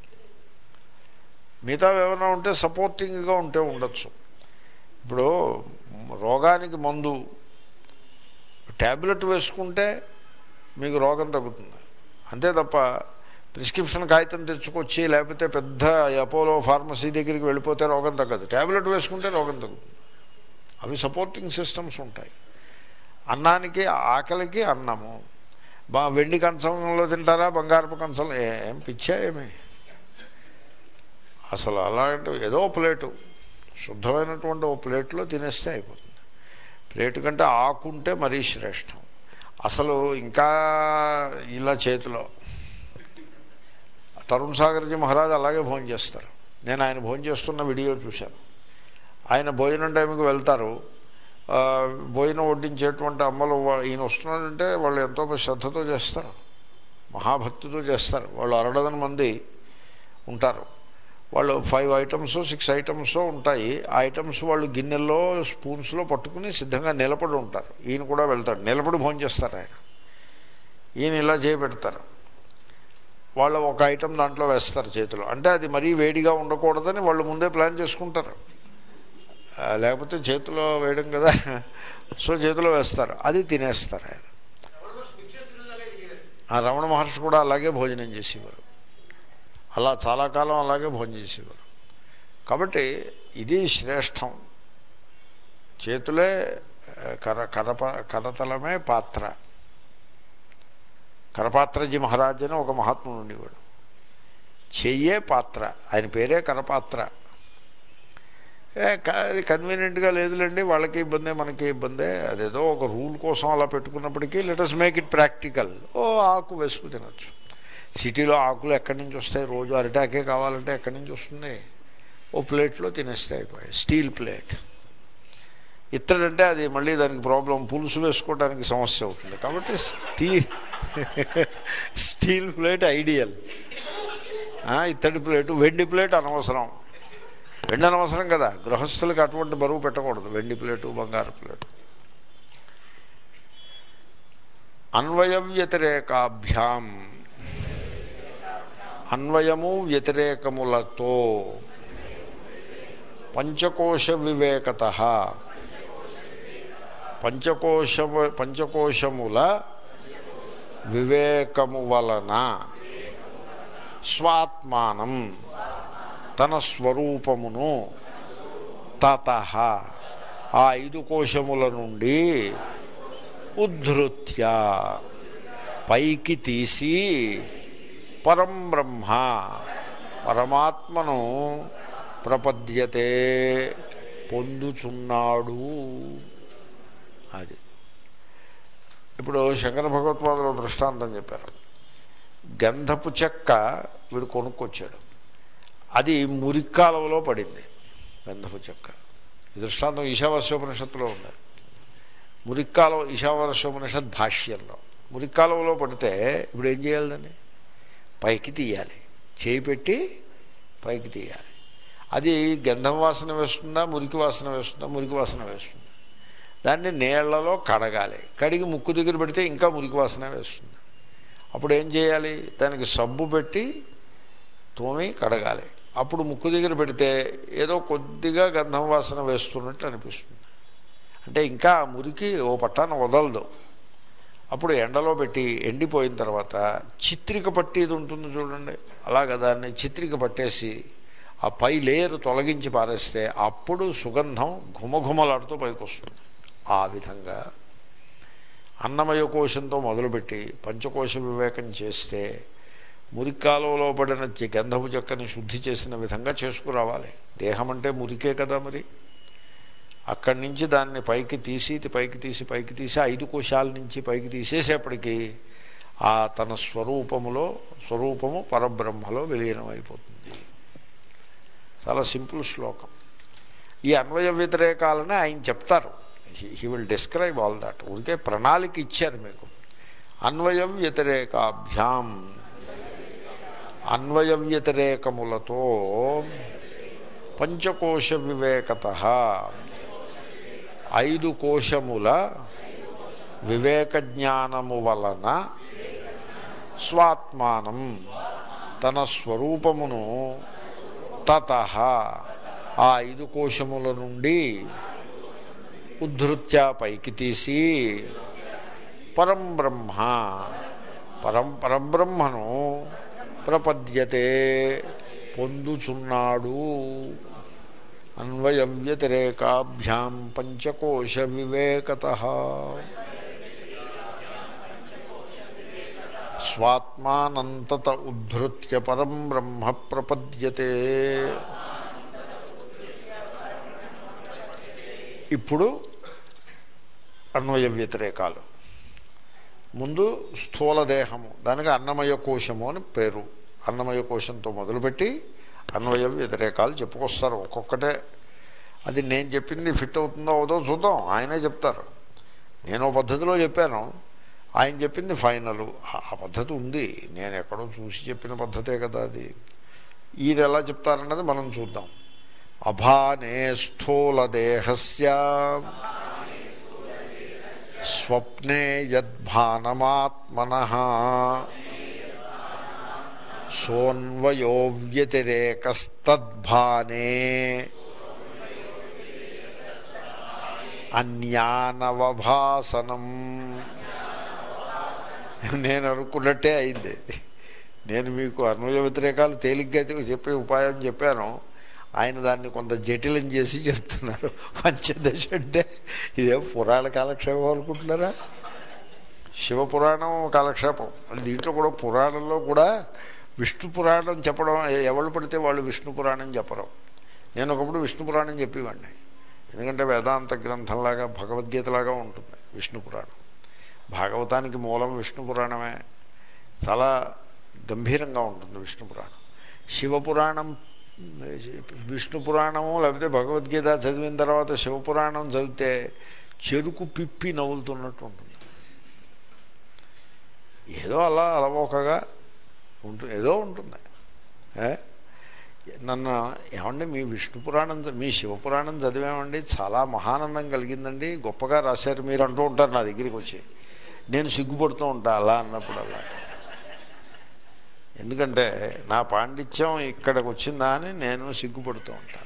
మిగతా ఏమైనా ఉంటే సపోర్టింగ్గా ఉంటే ఉండొచ్చు ఇప్పుడు రోగానికి మందు ట్యాబ్లెట్ వేసుకుంటే మీకు రోగం తగ్గుతుంది అంతే తప్ప ప్రిస్క్రిప్షన్ కాగితం తెచ్చుకొచ్చి లేకపోతే పెద్ద అపోలో ఫార్మసీ దగ్గరికి వెళ్ళిపోతే రోగం తగ్గదు ట్యాబ్లెట్ వేసుకుంటే రోగం తగ్గుతుంది అవి సపోర్టింగ్ సిస్టమ్స్ ఉంటాయి అన్నానికి ఆకలికి అన్నము బా వెండి కంచంలో తింటారా బంగారపు కంచంలో ఏం పిచ్చా ఏమి అసలు అలాంటి ఏదో ప్లేటు శుద్ధమైనటువంటి ఓ ప్లేట్లో తినేస్తే అయిపోతుంది ప్లేటు కంటే ఆకుంటే మరీ శ్రేష్టం అసలు ఇంకా ఇలా చేతిలో తరుణ్ సాగర్జీ మహారాజ్ అలాగే భోజనం చేస్తారు నేను ఆయన భోజనం చేస్తున్న వీడియో చూశాను ఆయన భోజనం టైంకి వెళ్తారు ఆ, భోజనం వడ్డించేటువంటి అమ్మలు వా- ఈయన వస్తున్నాడంటే వాళ్ళు ఎంతో శ్రద్ధతో చేస్తారు మహాభక్తితో చేస్తారు వాళ్ళు అరడదన మంది ఉంటారు వాళ్ళు ఫైవ్ ఐటమ్స్ సిక్స్ ఐటమ్స్ ఉంటాయి ఆ ఐటమ్స్ వాళ్ళు గిన్నెల్లో స్పూన్స్లో పట్టుకుని సిద్ధంగా నిలబడి ఉంటారు ఈయన కూడా వెళ్తాడు నిలబడి భోజనం చేస్తారు ఆయన ఈయన ఇలా చేయబెడతారు వాళ్ళు ఒక ఐటమ్ దాంట్లో వేస్తారు చేతిలో అంటే అది మరీ వేడిగా ఉండకూడదని వాళ్ళు ముందే ప్లాన్ చేసుకుంటారు ఆ, లేకపోతే చేతిలో వేయడం కదా సో చేతిలో వేస్తారు అది తినేస్తారు ఆయన ఆ రమణ మహర్షి కూడా అలాగే భోజనం చేసేవారు అలా చాలా కాలం అలాగే భోజనం చేసేవారు కాబట్టి ఇది శ్రేష్టం చేతులే ఆ, కర కరప కరతలమే పాత్ర కరపాత్రజీ మహారాజ్ అని ఒక మహాత్ముడు ఉండేవాడు చెయ్యే పాత్ర ఆయన పేరే కరపాత్ర ఏ, క- అది కన్వీనియంట్గా లేదులేండి వాళ్ళకి ఇబ్బందే మనకి ఇబ్బందే అదేదో ఒక రూల్ కోసం అలా పెట్టుకున్నప్పటికీ లెటస్ మేక్ ఇట్ ప్రాక్టికల్ ఓ ఆకు వేసుకు తినొచ్చు సిటీలో ఆకులు ఎక్కడి నుంచి వస్తాయి రోజు అరిటాకే కావాలంటే ఎక్కడి నుంచి వస్తుంది ఓ ప్లేట్లో తినేస్తే అయిపోయాయి స్టీల్ ప్లేట్ ఇత్తడంటే అది మళ్ళీ దానికి ప్రాబ్లం పులుసు వేసుకోవడానికి సమస్య అవుతుంది కాబట్టి స్టీల్ స్టీల్ ప్లేట్ ఐడియల్ ఇత్తడి ప్లేటు వెండి ప్లేట్ అనవసరం వెండి అనవసరం కదా గృహస్థులకు అటువంటి బరువు పెట్టకూడదు వెండి ప్లేటు బంగారు ప్లేటు అన్వయ వ్యతిరేకాభ్యాం అన్వయము వ్యతిరేకములతో పంచకోశ వివేకత పంచకోశము పంచకోశముల వివేకము వలన స్వాత్మానం తన స్వరూపమును తత ఆ ఐదు కోశముల నుండి ఉద్ధృత్య పైకి తీసి పరం బ్రహ్మ పరమాత్మను ప్రపద్యతే పొందుచున్నాడు అది ఇప్పుడు శంకర భగవత్పాదులు ఒక దృష్టాంతం చెప్పారు గంధపు చెక్క వీడు కొనుక్కొచ్చాడు అది మురిక్కాలవలో పడింది గంధపు చెక్క ఈ దృష్టాంతం ఈశావాస్యోపనిషత్తులో ఉంది మురిక్కాలవ ఈశావాస్యోపనిషత్ భాష్యంలో మురిక్కాలవలో పడితే ఇప్పుడు ఏం చేయాలి దాన్ని పైకి తీయాలి చేయి పెట్టి పైకి తీయాలి అది గంధం వాసన వేస్తుందా మురికి వాసన వేస్తుందా మురికి వాసన వేస్తుంది దాన్ని నీళ్లలో కడగాలి కడిగి ముక్కు దగ్గర పెడితే ఇంకా మురికి వాసన వేస్తుంది అప్పుడు ఏం చేయాలి దానికి సబ్బు పెట్టి తోమి కడగాలి అప్పుడు ముక్కు దగ్గర పెడితే ఏదో కొద్దిగా గంధం వాసన వేస్తున్నట్టు అనిపిస్తుంది అంటే ఇంకా ఆ మురికి ఓ పట్టాన వదలదు అప్పుడు ఎండలో పెట్టి ఎండిపోయిన తర్వాత చిత్రిక పట్టేది ఉంటుంది చూడండి అలాగ దాన్ని చిత్రిక పట్టేసి ఆ పై లేయర్ తొలగించి పారేస్తే అప్పుడు సుగంధం ఘుమఘుమలాడుతూ పైకి వస్తుంది ఆ విధంగా అన్నమయ కోశంతో మొదలుపెట్టి పంచకోశ వివేకం చేస్తే మురికాలంలో పడిన చె- గంధపు చెక్కని శుద్ధి చేసిన విధంగా చేసుకురావాలి దేహం అంటే మురికే కదా మరి అక్కడి నుంచి దాన్ని పైకి తీసి పైకి తీసి పైకి తీసి ఐదు కోశాల నుంచి పైకి తీసేసేపటికి ఆ తన స్వరూపములో స్వరూపము పరబ్రహ్మలో విలీనం అయిపోతుంది చాలా సింపుల్ శ్లోకం ఈ అన్వయ వ్యతిరేకాలని ఆయన చెప్తారు he will describe all that ఊరికే ప్రణాళిక ఇచ్చారు మీకు అన్వయ వ్యతిరేకాభ్యాం అన్వయ వ్యతిరేకములతో పంచకోశ వివేకత ఐదు కోశముల వివేక జ్ఞానము వలన స్వాత్మానం తన స్వరూపమును తత ఆ ఐదు కోశముల నుండి ఉద్ధృత్య పైకి తీసి పరం బ్రహ్మ పరం పరబ్రహ్మను ప్రపద్యతే పొందుచున్నాడు అన్వయ వ్యతిరేకాభ్యాం పంచకోశ వివేకత స్వాత్మానంతత ఉద్ధృత్య పరం బ్రహ్మ ప్రపద్యతే ఇప్పుడు అన్వయ వ్యతిరేకాలు ముందు స్థూల దేహము దానికి అన్నమయ కోశము అని పేరు అన్నమయ కోశంతో మొదలుపెట్టి అన్వయ వ్యతిరేకాలు చెప్పుకొస్తారు ఒక్కొక్కటే అది నేను చెప్పింది ఫిట్ అవుతుందో అవుదో చూద్దాం ఆయనే చెప్తారు నేను ఓ పద్ధతిలో చెప్పాను ఆయన చెప్పింది ఫైనల్ ఆ పద్ధతి ఉంది నేను ఎక్కడో చూసి చెప్పిన పద్ధతే కదా అది ఈయన ఎలా చెప్తారన్నది మనం చూద్దాం అభానే స్థూలదేహస్య స్వప్నే యద్భానమాత్మన సోన్వయో వ్యతిరేకస్తద్భానే అన్యానవభాసనం నేను అనుకున్నట్టే అయింది నేను మీకు అన్వయ వ్యతిరేకాలు తేలిగ్గా చెప్పే ఉపాయం చెప్పాను ఆయన దాన్ని కొంత జటిలం చేసి చెప్తున్నారు పంచదశ అంటే ఇదేం పురాణ కాలక్షేపం అనుకుంటున్నారా శివపురాణం కాలక్షేపం అంటే దీంట్లో కూడా పురాణంలో కూడా విష్ణు పురాణం చెప్పడం ఎవరు పడితే వాళ్ళు విష్ణు పురాణం చెప్పరు నేను ఒకప్పుడు విష్ణు పురాణం చెప్పేవాడిని ఎందుకంటే వేదాంత గ్రంథంలాగా భగవద్గీతలాగా ఉంటుంది విష్ణు పురాణం భాగవతానికి మూలం విష్ణు పురాణమే చాలా గంభీరంగా ఉంటుంది విష్ణు పురాణం శివపురాణం విష్ణు పురాణము లేకపోతే భగవద్గీత చదివిన తర్వాత శివపురాణం చదివితే చెరుకు పిప్పి నవ్వులుతున్నట్టు ఉంటుంది ఏదో అలా అలవోకగా ఉంటుంది ఏదో ఉంటుంది ఏ? నన్ను ఏమండి మీ విష్ణు పురాణం చ- మీ శివపురాణం చదివామండి చాలా మహానందం కలిగిందండి గొప్పగా రాశారు మీరు అంటూ ఉంటారు నా దగ్గరికి వచ్చి నేను సిగ్గుపడుతూ ఉంటా అలా అన్నప్పుడు అలా ఎందుకంటే నా పాండిత్యం ఇక్కడికి వచ్చిందా అని నేను సిగ్గుపడుతూ ఉంటాను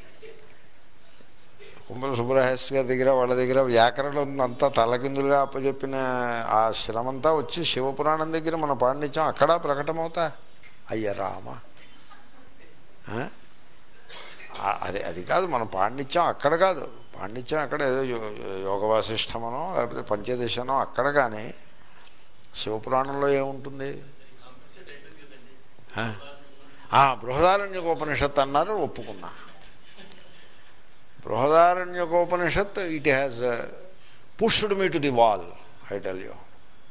కుంభల సుబ్రహ్మణ్య గారి దగ్గర వాళ్ళ దగ్గర వ్యాకరణం అంతా తలకిందులుగా అప్పచెప్పిన ఆ శ్రమంతా వచ్చి శివపురాణం దగ్గర మన పాండిత్యం అక్కడ ప్రకటమవుతా అయ్య రామ ఆ? ఆ- అది అది కాదు మన పాండిత్యం అక్కడ కాదు పాండిత్యం అక్కడ ఏదో యో- యోగ వాసిష్టమనో లేకపోతే పంచదశనో అక్కడ కానీ శివపురాణంలో ఏముంటుంది ఆ? ఆ, బృహదారణ్యకోపనిషత్ అన్నారు ఒప్పుకున్నా బృహదారణ్యకోపనిషత్ it has pushed me to the wall I tell you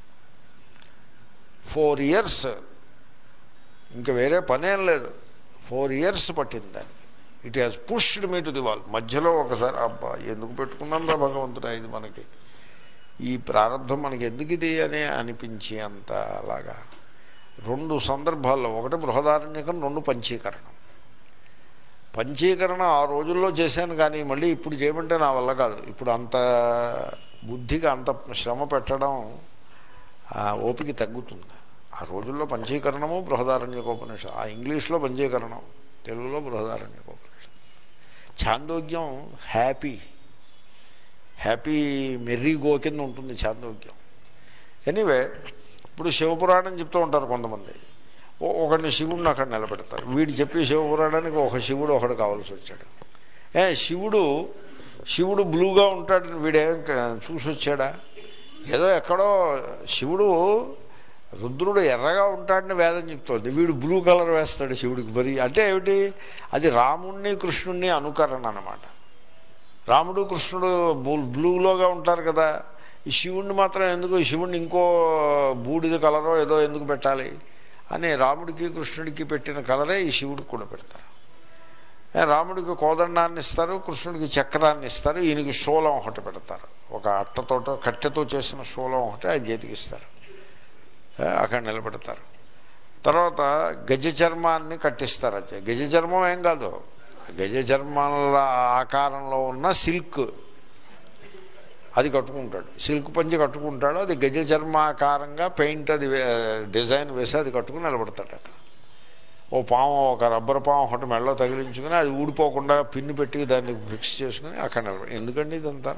four years ఇంకా వేరే పనేం లేదు ఫోర్ ఇయర్స్ పట్టింది దానికి it has pushed me to the wall మధ్యలో ఒకసారి అబ్బా ఎందుకు పెట్టుకున్నాం రా భగవంతుడా ఇది మనకి ఈ ప్రారంభం మనకి ఎందుకు ఇది అని అనిపించి అంత అలాగా రెండు సందర్భాల్లో ఒకటి బృహదారణ్యకం రెండు పంచీకరణం పంచీకరణ ఆ రోజుల్లో చేశాను కానీ మళ్ళీ ఇప్పుడు చేయమంటే నా వల్ల కాదు ఇప్పుడు అంత బుద్ధికి అంత శ్రమ పెట్టడం ఆ ఓపిక తగ్గుతుంది ఆ రోజుల్లో పంచీకరణము బృహదారణ్యకోపనిషత్ ఆ ఇంగ్లీష్లో పంచీకరణం తెలుగులో బృహదారణ్యకోపనిషత్ ఛాందోగ్యం హ్యాపీ హ్యాపీ మెర్రీ గో కింద ఉంటుంది ఛాందోగ్యం ఎనీవే ఇప్పుడు శివపురాణం చెప్తూ ఉంటారు కొంతమంది ఓ- ఒకడిని శివుడిని అక్కడ నిలబెడతారు వీడు చెప్పి శివపురాణానికి ఒక శివుడు ఒకడు కావాల్సి వచ్చాడు ఏ శివుడు శివుడు బ్లూగా ఉంటాడని వీడేం క- చూసి వచ్చాడా ఏదో ఎక్కడో శివుడు రుద్రుడు ఎర్రగా ఉంటాడని వేదం చెప్తోంది వీడు బ్లూ కలర్ వేస్తాడు శివుడికి మరి అంటే ఏమిటి అది రాముణ్ణి కృష్ణుణ్ణి అనుకరణ అన్నమాట రాముడు కృష్ణుడు బ్లూ బ్లూలోగా ఉంటారు కదా ఈ శివుణ్ణి మాత్రం ఎందుకు ఈ శివుణ్ణి ఇంకో బూడిద కలరో ఏదో ఎందుకు పెట్టాలి అని రాముడికి కృష్ణుడికి పెట్టిన కలరే ఈ శివుడికి కూడా పెడతారు ఏ, రాముడికి కోదండాన్ని ఇస్తారు కృష్ణుడికి చక్రాన్ని ఇస్తారు ఈయనకి శూలం ఒకటి పెడతారు ఒక అట్టతోట కట్టెతో చేసిన శూలం ఒకటి ఆయన చేతికి ఇస్తారు ఏ, అక్కడ నిలబెడతారు తర్వాత గజ చర్మాన్ని కట్టిస్తారు అంతే గజ చర్మం ఏం కాదు గజ చర్మాల ఆకారంలో ఉన్న సిల్క్ అది కట్టుకుంటాడు సిల్క్ పంచి కట్టుకుంటాడు అది గజ చర్మాకారంగా పెయింట్ అది వే- డిజైన్ వేసి అది కట్టుకుని నిలబడతాడు అక్కడ ఓ పాము ఒక రబ్బర్ పాము ఒకటి మెడలో తగిలించుకుని అది ఊడిపోకుండా పిన్ను పెట్టి దాన్ని ఫిక్స్ చేసుకుని అక్కడ నిలబడి ఎందుకండి ఇదంతా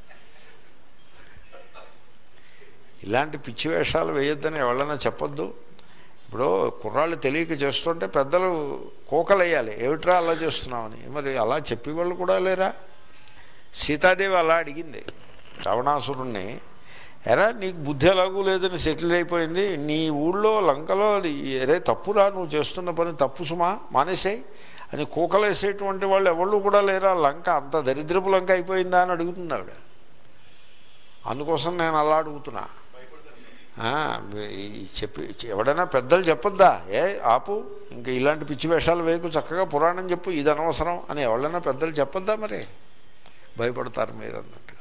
ఇలాంటి పిచ్చి వేషాలు వేయొద్దని ఎవరైనా చెప్పొద్దు ఇప్పుడు కుర్రాళ్ళు తెలియక చేస్తుంటే పెద్దలు కోకలయ్యాలి ఏమిట్రా అలా చేస్తున్నామని మరి అలా చెప్పేవాళ్ళు కూడా లేరా సీతాదేవి అలా అడిగింది రావణాసురుణ్ణి ఎరా నీకు బుద్ధి ఎలాగూ లేదని సెటిల్ అయిపోయింది నీ ఊళ్ళో లంకలో ఎరే తప్పురా నువ్వు చేస్తున్న పని తప్పు సుమా మానేసాయి అని కూకలేసేటువంటి వాళ్ళు ఎవళ్ళు కూడా లేరా లంక అంత దరిద్రపు లంక అయిపోయిందా అని అడుగుతుంది ఆవిడ అందుకోసం నేను అలా అడుగుతున్నా ఆ, ఈ చెప్పి ఎవడైనా పెద్దలు చెప్పొద్దా ఏ ఆపు ఇంకా ఇలాంటి పిచ్చి వేషాలు వేయకు చక్కగా పురాణం చెప్పు ఇది అనవసరం అని ఎవరైనా పెద్దలు చెప్పొద్దా మరి భయపడతారు మీరు అన్నట్టుగా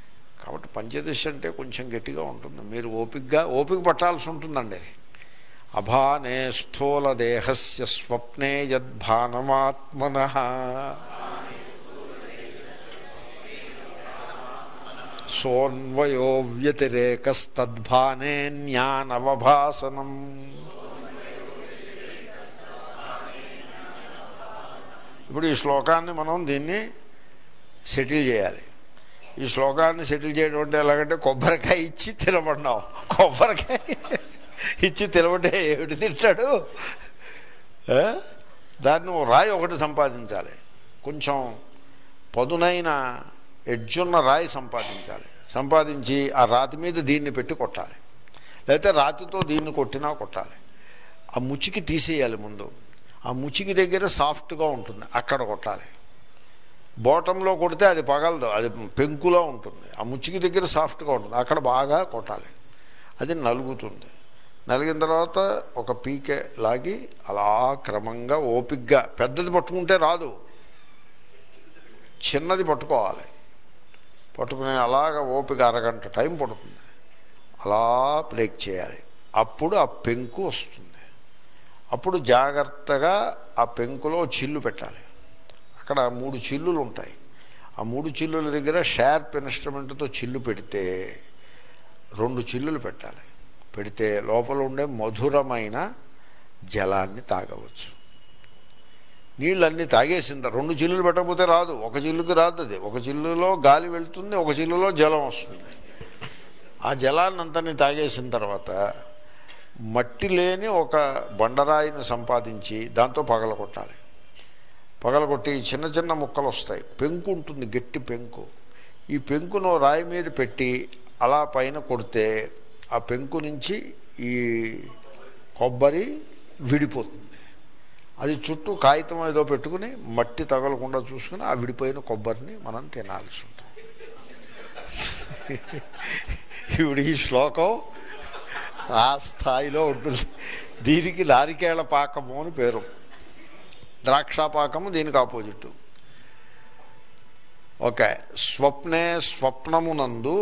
కాబట్టి పంచదశ అంటే కొంచెం గట్టిగా ఉంటుంది మీరు ఓపికగా ఓపిక పట్టాల్సి ఉంటుందండి అభానే స్థూలదేహస్య స్వప్నే యద్భానమాత్మన సోన్వయో వ్యతిరేకస్తద్భానే జ్ఞానవభాసనం ఇప్పుడు ఈ శ్లోకాన్ని మనం దీన్ని సెటిల్ చేయాలి ఈ శ్లోకాన్ని సెటిల్ చేయడం అంటే ఎలాగంటే కొబ్బరికాయ ఇచ్చి తినబడినాం కొబ్బరికాయ ఇచ్చి తినబడే ఏమిటి తింటాడు ఆ? దాన్ని ఓ రాయి ఒకటి సంపాదించాలి కొంచెం పదునైన ఎడ్జున్న రాయి సంపాదించాలి సంపాదించి ఆ రాతి మీద దీన్ని పెట్టి కొట్టాలి లేకపోతే రాతితో దీన్ని కొట్టినా కొట్టాలి ఆ ముచ్చికి తీసేయాలి ముందు ఆ ముచ్చికి దగ్గర సాఫ్ట్గా ఉంటుంది అక్కడ కొట్టాలి బోటంలో కొడితే అది పగలదు అది పెంకులో ఉంటుంది ఆ ముచ్చికి దగ్గర సాఫ్ట్గా ఉంటుంది అక్కడ బాగా కొట్టాలి అది నలుగుతుంది నలిగిన తర్వాత ఒక పీకే లాగి అలా క్రమంగా ఓపిగ్గా పెద్దది పట్టుకుంటే రాదు చిన్నది పట్టుకోవాలి పట్టుకుని అలాగ ఓపిక అరగంట టైం పడుతుంది అలా బ్రేక్ చేయాలి అప్పుడు ఆ పెంకు వస్తుంది అప్పుడు జాగ్రత్తగా ఆ పెంకులో చిల్లు పెట్టాలి అక్కడ మూడు చిల్లులు ఉంటాయి ఆ మూడు చిల్లుల దగ్గర షార్ప్ ఇన్స్ట్రుమెంట్తో చిల్లు పెడితే రెండు చిల్లులు పెట్టాలి పెడితే లోపల ఉండే మధురమైన జలాన్ని తాగవచ్చు నీళ్ళన్నీ తాగేసింది రెండు చిల్లులు పెట్టకపోతే రాదు ఒక చిల్లుకి రాదు అది ఒక చిల్లులో గాలి వెళ్తుంది ఒక చిల్లులో జలం వస్తుంది ఆ జలాన్ని అంతని తాగేసిన తర్వాత మట్టి లేని ఒక బండరాయిని సంపాదించి దాంతో పగలగొట్టాలి పగలగొట్టి చిన్న చిన్న ముక్కలు వస్తాయి పెంకు ఉంటుంది గట్టి పెంకు ఈ పెంకును రాయి మీద పెట్టి అలా పైన కొడితే ఆ పెంకు నుంచి ఈ కొబ్బరి విడిపోతుంది అది చుట్టూ కాగితం ఏదో పెట్టుకుని మట్టి తగలకుండా చూసుకుని ఆ విడిపోయిన కొబ్బరిని మనం తినాల్సి ఉంటుంది ఇప్పుడు ఈ శ్లోకం ఆ స్థాయిలో ఉంటుంది దీనికి నారికేళ పాకము అని పేరు ద్రాక్షాపాకము దీనికి ఆపోజిట్ ఓకే స్వప్నే స్వప్నమునందు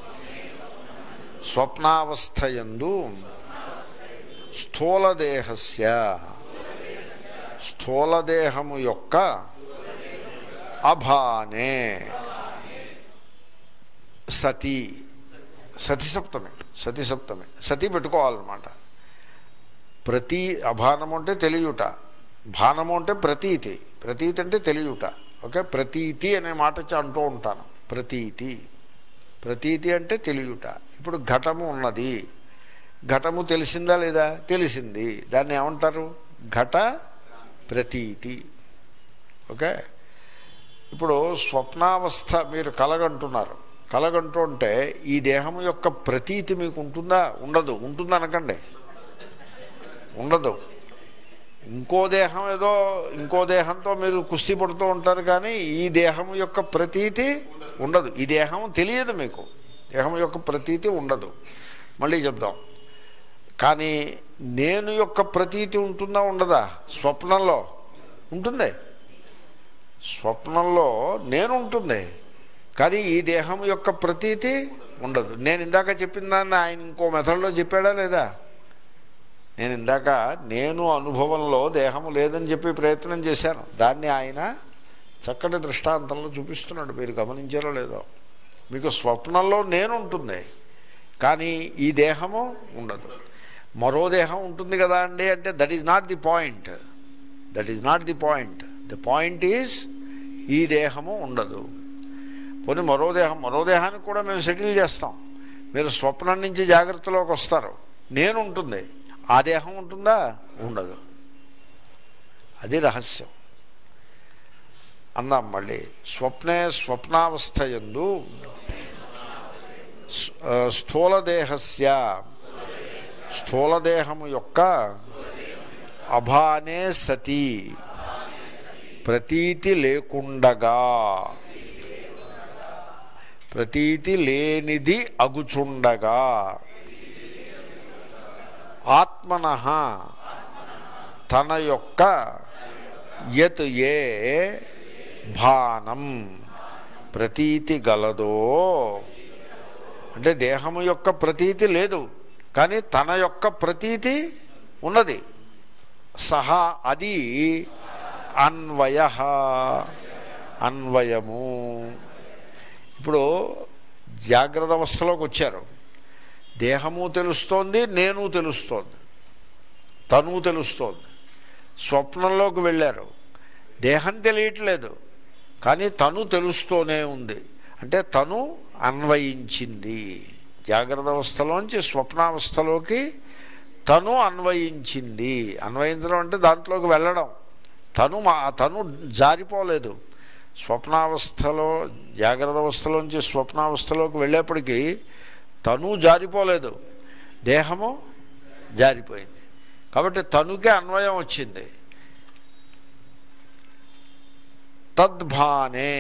స్వప్నావస్థయందు స్థూలదేహస్య స్థూలదేహము యొక్క అభానే సతి సతి సప్తమి సతి సప్తమి సతి పెట్టుకోవాలన్నమాట ప్రతీ అభానము అంటే తెలియుట భానము అంటే ప్రతీతి ప్రతీతి అంటే తెలియుట ఓకే ప్రతీతి అనే మాట చ- అంటూ ఉంటాను ప్రతీతి ప్రతీతి అంటే తెలియుట ఇప్పుడు ఘటము ఉన్నది ఘటము తెలిసిందా లేదా తెలిసింది దాన్ని ఏమంటారు ఘట ప్రతీతి ఓకే ఇప్పుడు స్వప్నావస్థ మీరు కలగంటున్నారు కలగంటూ ఉంటే ఈ దేహం యొక్క ప్రతీతి మీకు ఉంటుందా ఉండదు ఉంటుంది అనకండి ఉండదు ఇంకో దేహం ఏదో ఇంకో దేహంతో మీరు కుస్తీ పడుతూ ఉంటారు కానీ ఈ దేహం యొక్క ప్రతీతి ఉండదు ఈ దేహం తెలియదు మీకు దేహం యొక్క ప్రతీతి ఉండదు మళ్ళీ చెప్దాం కానీ నేను యొక్క ప్రతీతి ఉంటుందా ఉండదా స్వప్నంలో ఉంటుంది స్వప్నంలో నేను ఉంటుంది కానీ ఈ దేహం యొక్క ప్రతీతి ఉండదు నేను ఇందాక చెప్పిన దాన్ని ఆయన ఇంకో మెథడ్లో చెప్పాడా లేదా నేను ఇందాక నేను అనుభవంలో దేహము లేదని చెప్పి ప్రయత్నం చేశాను దాన్ని ఆయన చక్కటి దృష్టాంతంలో చూపిస్తున్నాడు మీరు గమనించారో లేదో మీకు స్వప్నంలో నేను ఉంటుంది కానీ ఈ దేహము ఉండదు మరో దేహం ఉంటుంది కదా అండి అంటే that is not the point that is not the point the point is ఈ దేహము ఉండదు పోనీ మరో దేహం మరో దేహానికి కూడా మేము సెటిల్ చేస్తాం మీరు స్వప్నం నుంచి జాగ్రత్తలోకి వస్తారు నేను ఉంటుంది ఆ దేహం ఉంటుందా ఉండదు అది రహస్యం అందాం మళ్ళీ స్వప్నే స్వప్నావస్థ ఎందు స్థూలదేహస్య స్థూలదేహము యొక్క అభానే సతి ప్రతీతి లేకుండగా ప్రతీతి లేనిది అగుచుండగా ఆత్మన తన యొక్క యత్ ఏ భానం ప్రతీతి గలదో అంటే దేహము యొక్క ప్రతీతి లేదు కానీ తన యొక్క ప్రతీతి ఉన్నది సహా అది అన్వయ అన్వయము ఇప్పుడు జాగ్రత్త అవస్థలోకి వచ్చారు దేహము తెలుస్తోంది నేను తెలుస్తోంది తను తెలుస్తోంది స్వప్నంలోకి వెళ్ళారు దేహం తెలియట్లేదు కానీ తను తెలుస్తూనే ఉంది అంటే తను అన్వయించింది జాగ్రత్త అవస్థలోంచి స్వప్నావస్థలోకి తను అన్వయించింది అన్వయించడం అంటే దాంట్లోకి వెళ్ళడం తను మా తను జారిపోలేదు స్వప్నావస్థలో జాగ్రత్త అవస్థలోంచి స్వప్నావస్థలోకి వెళ్ళేప్పటికీ తను జారిపోలేదు దేహము జారిపోయింది కాబట్టి తనుకే అన్వయం వచ్చింది తద్భానే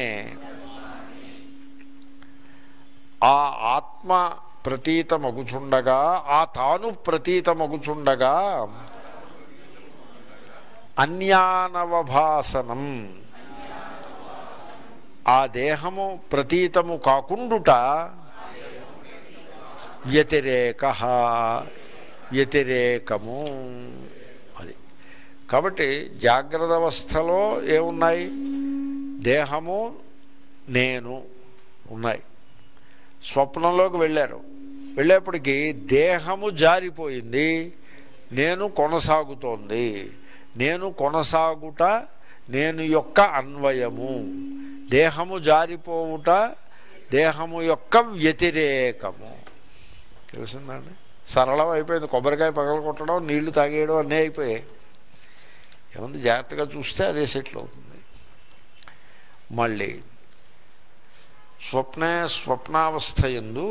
ఆ ఆత్మ ప్రతీతమగుచుండగా ఆ తాను ప్రతీతమగుచుండగా అన్యానవభాసనం ఆ దేహము ప్రతీతము కాకుండుట వ్యతిరేక వ్యతిరేకము అది కాబట్టి జాగ్రత్త అవస్థలో ఏమున్నాయి దేహము నేను ఉన్నాయి స్వప్నంలోకి వెళ్ళారు వెళ్ళేప్పటికీ దేహము జారిపోయింది నేను కొనసాగుతోంది నేను కొనసాగుట నేను యొక్క అన్వయము దేహము జారిపోవుట దేహము యొక్క వ్యతిరేకము తెలిసిందండి సరళం అయిపోయింది కొబ్బరికాయ పగల కొట్టడం నీళ్లు తాగేయడం అన్నీ అయిపోయాయి ఏముంది జాగ్రత్తగా చూస్తే అదే సెటిల్ అవుతుంది మళ్ళీ స్వప్నే స్వప్నావస్థ ఎందు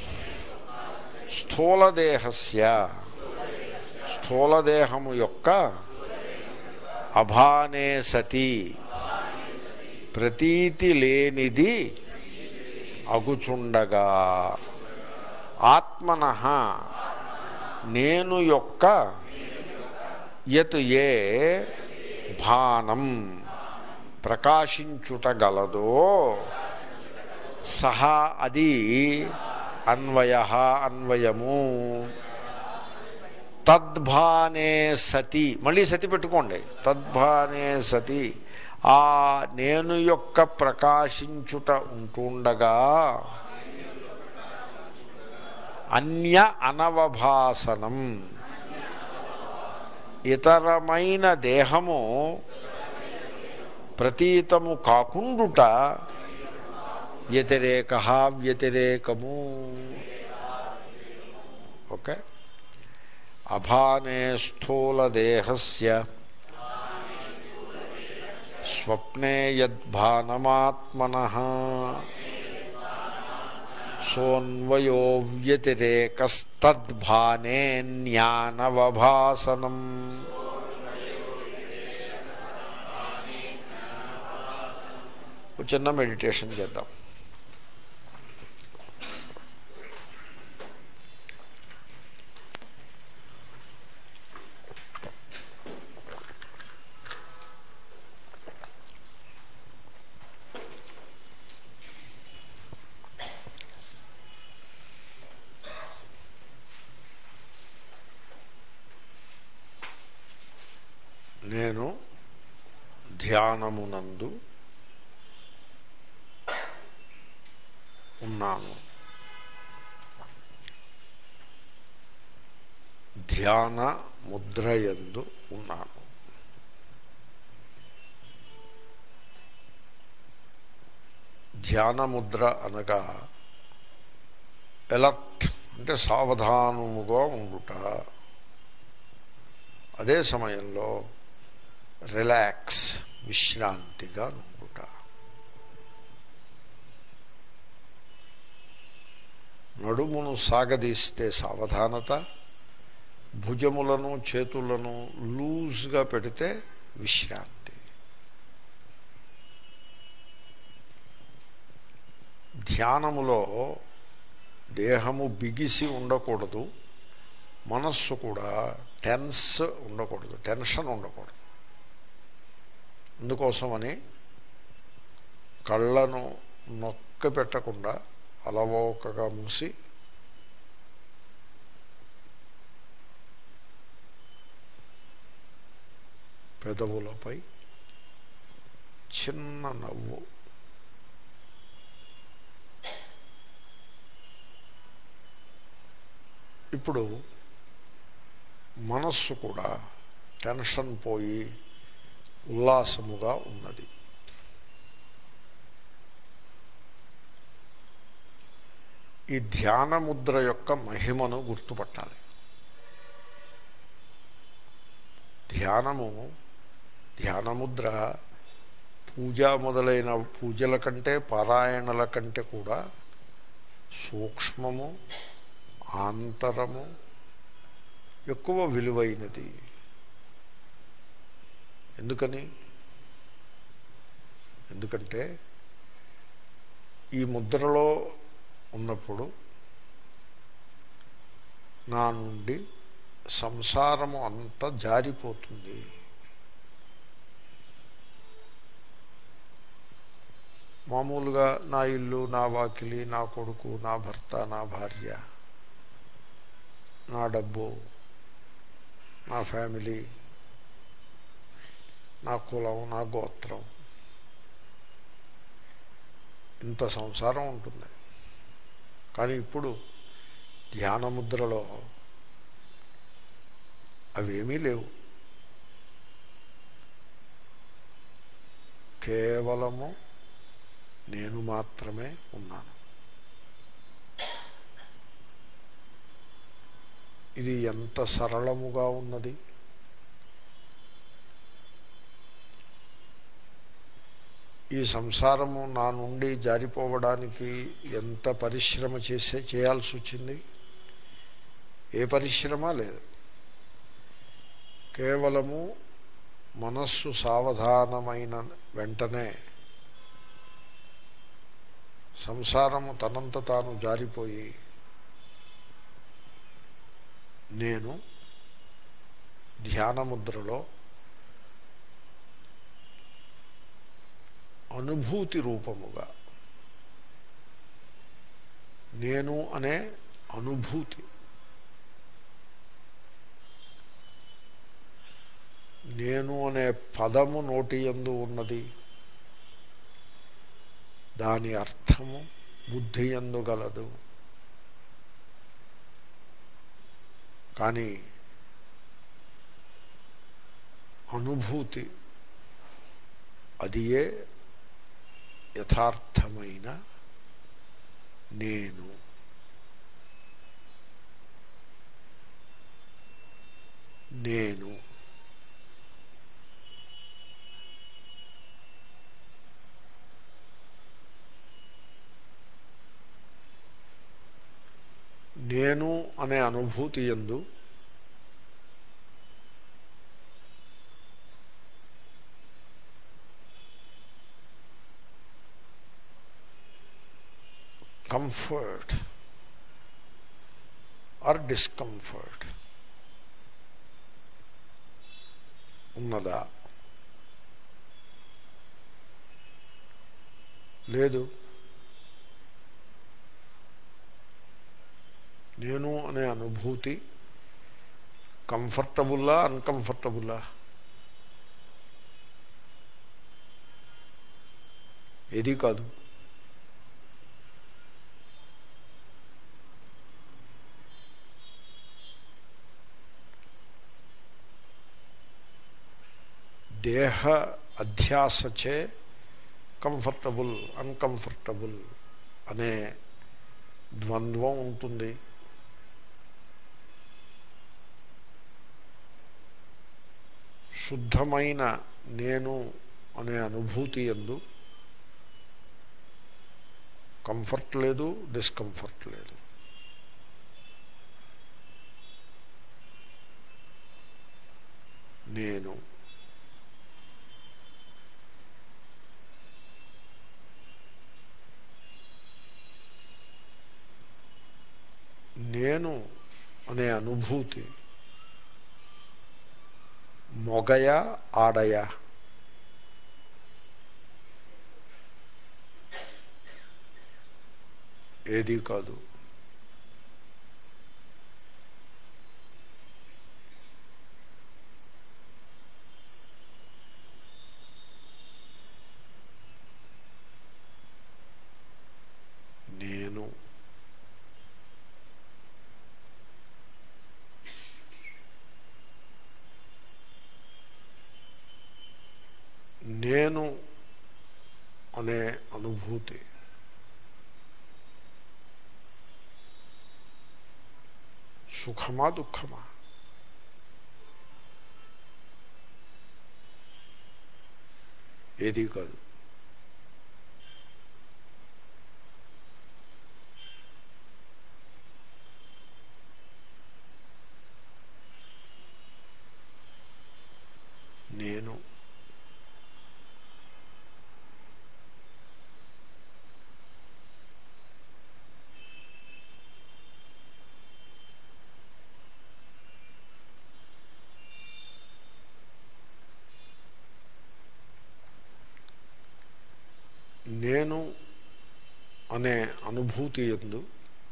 స్థూలదేహస్య స్థూలదేహము యొక్క అభానే సతి ప్రతీతి లేనిది అగుచుండగా ఆత్మన నేను యొక్క యత్ ఏ భానం ప్రకాశించుటగలదో సహా అది అన్వయ అన్వయము తద్భానే సతి మళ్ళీ సతి పెట్టుకోండి తద్భానే సతి ఆ నేను యొక్క ప్రకాశించుట ఉంటుండగా అన్య అనవభాసనం ఇతరమైన దేహము ప్రతీతము కాకుండుట వ్యతిరేక వ్యతిరేకము ఓకే అభానే స్థూలదేహస్య స్వప్నే యద్భానమాత్మన సోన్వయో వ్యతిరేకస్తద్భానే జ్ఞానవభాసనం ఒక చిన్న మెడిటేషన్ చేద్దాం నేను ధ్యానమునందు ఉన్నాను ధ్యాన ముద్రయందు ఉన్నాను ధ్యాన ముద్ర అనగా ఎలర్ట్ అంటే సావధానముగా ఉండుట అదే సమయంలో రిలాక్స్ విశ్రాంతిగా నుండుట నడుమును సాగదీస్తే సావధానత భుజములను చేతులను లూజ్గా పెడితే విశ్రాంతి ధ్యానములో దేహము బిగిసి ఉండకూడదు మనస్సు కూడా టెన్స్ ఉండకూడదు టెన్షన్ ఉండకూడదు అందుకోసమని కళ్ళను నొక్క పెట్టకుండా అలవోకగా మూసి పెదవులపై చిన్న నవ్వు ఇప్పుడు మనస్సు కూడా టెన్షన్ పోయి ఉల్లాసముగా ఉన్నది ఈ ధ్యాన ముద్ర యొక్క మహిమను గుర్తుపట్టాలి ధ్యానము ధ్యానముద్ర పూజ మొదలైన పూజల కంటే పారాయణల కంటే కూడా సూక్ష్మము ఆంతరము ఎక్కువ విలువైనది ఎందుకని ఎందుకంటే ఈ ముద్రలో ఉన్నప్పుడు నా నుండి సంసారము అంతా జారిపోతుంది మామూలుగా నా ఇల్లు నా వాకిలి నా కొడుకు నా భర్త నా భార్య నా డబ్బు నా ఫ్యామిలీ నా కులం నా గోత్రం ఇంత సంసారం ఉంటుంది కానీ ఇప్పుడు ధ్యానముద్రలో అవేమీ లేవు కేవలము నేను మాత్రమే ఉన్నాను ఇది ఎంత సరళముగా ఉన్నది ఈ సంసారము నా నుండి జారిపోవడానికి ఎంత పరిశ్రమ చేసే చేయాల్సి వచ్చింది ఏ పరిశ్రమ లేదు కేవలము మనస్సు సావధానమైన వెంటనే సంసారము తనంత తాను జారిపోయి నేను ధ్యానముద్రలో అనుభూతి రూపముగా నేను అనే అనుభూతి నేను అనే పదము నోటి యందు ఉన్నది దాని అర్థము బుద్ధి ఎందు గలదు కానీ అనుభూతి అది ఏ యథార్థమైన నేను నేను నేను అనే అనుభూతి ఎందు కంఫర్ట్ ఆర్ డిస్కంఫర్ట్ ఉన్నదా లేదు నేను అనే అనుభూతి కంఫర్టబుల్లా అన్కంఫర్టబుల్లా ఏది కాదు దేహ అధ్యాసచే కంఫర్టబుల్ అన్కంఫర్టబుల్ అనే ద్వంద్వం ఉంటుంది శుద్ధమైన నేను అనే అనుభూతి ఎందు కంఫర్ట్ లేదు డిస్కంఫర్ట్ లేదు నేను నేను అనే అనుభూతి మొగయ ఆడయ ఏది కాదు నేను అనే అనుభూతి సుఖమా దుఃఖమా ఏది కాదు నేను నేను అనే అనుభూతి ఎందు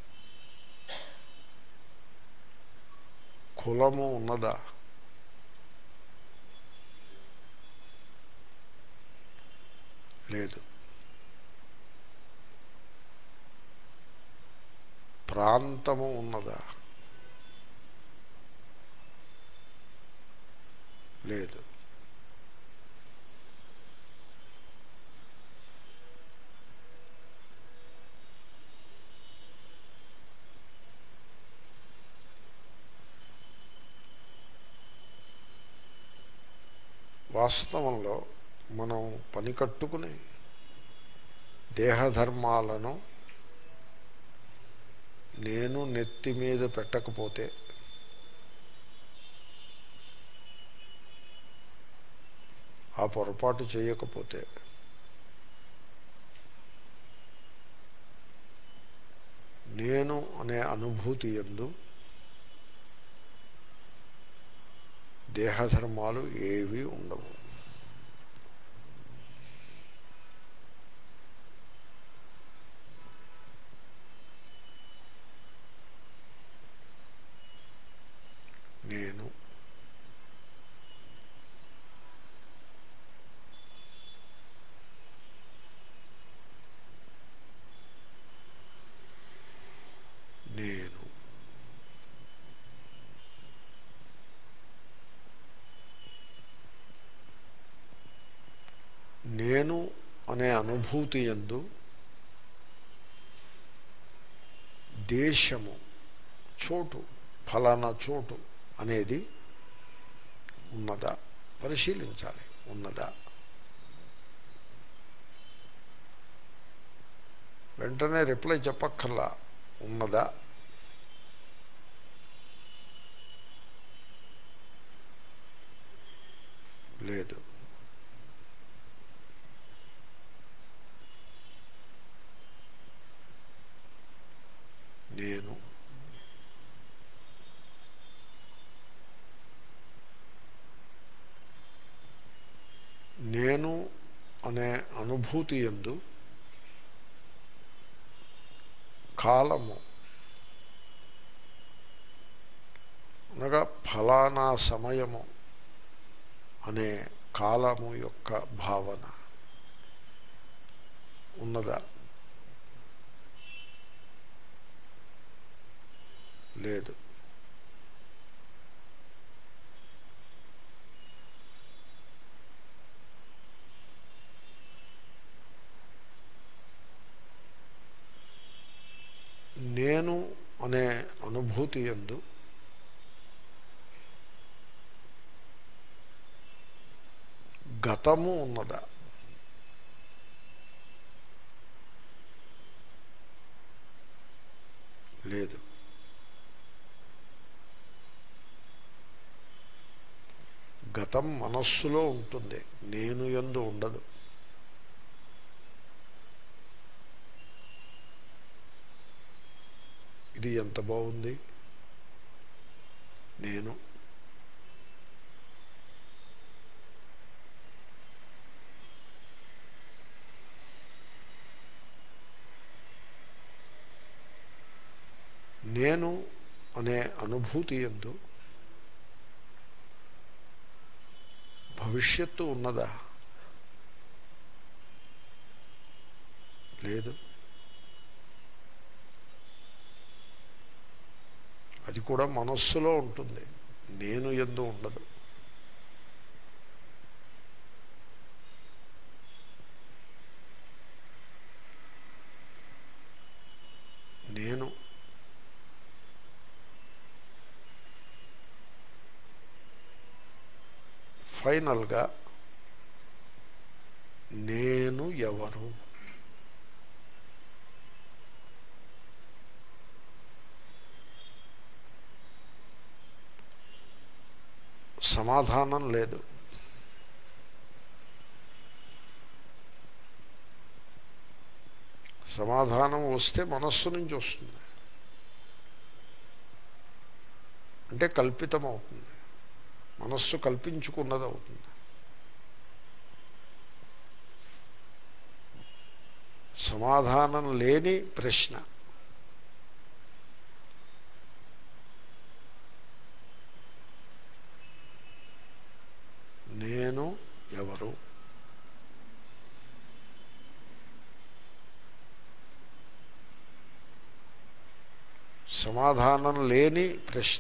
కులము ఉన్నదా లేదు ప్రాంతము ఉన్నదా లేదు వాస్తవంలో మనం పని కట్టుకుని దేహధర్మాలను నేను నెత్తి మీద పెట్టకపోతే ఆ పొరపాటు చేయకపోతే నేను అనే అనుభూతి ఎందు దేహధర్మాలు ఏవి ఉండవు నేను నేను నేను అనే అనుభూతి ఎందు దేశము చోటు ఫలానా చోటు అనేది ఉన్నదా పరిశీలించాలి ఉన్నదా వెంటనే రిప్లై చెప్పక్కర్లా ఉన్నదా లేదు నేను నేను అనే అనుభూతి ఎందు కాలము అనగా ఫలానా సమయము అనే కాలము యొక్క భావన ఉన్నదా లేదు నేను అనే అనుభూతి ఎందు గతము ఉన్నదా లేదు గతం మనస్సులో ఉంటుంది నేను ఎందు ఉండదు ఇది ఎంత బాగుంది నేను నేను అనే అనుభూతి ఎందు భవిష్యత్తు ఉన్నదా లేదు అది కూడా మనస్సులో ఉంటుంది నేను ఎందు ఉండదు ఫైనల్గా నేను ఎవరు సమాధానం లేదు సమాధానం వస్తే మనస్సు నుంచి వస్తుంది అంటే కల్పితం అవుతుంది మనస్సు కల్పించుకున్నది అవుతుంది సమాధానం లేని ప్రశ్న నేను ఎవరు సమాధానం లేని ప్రశ్న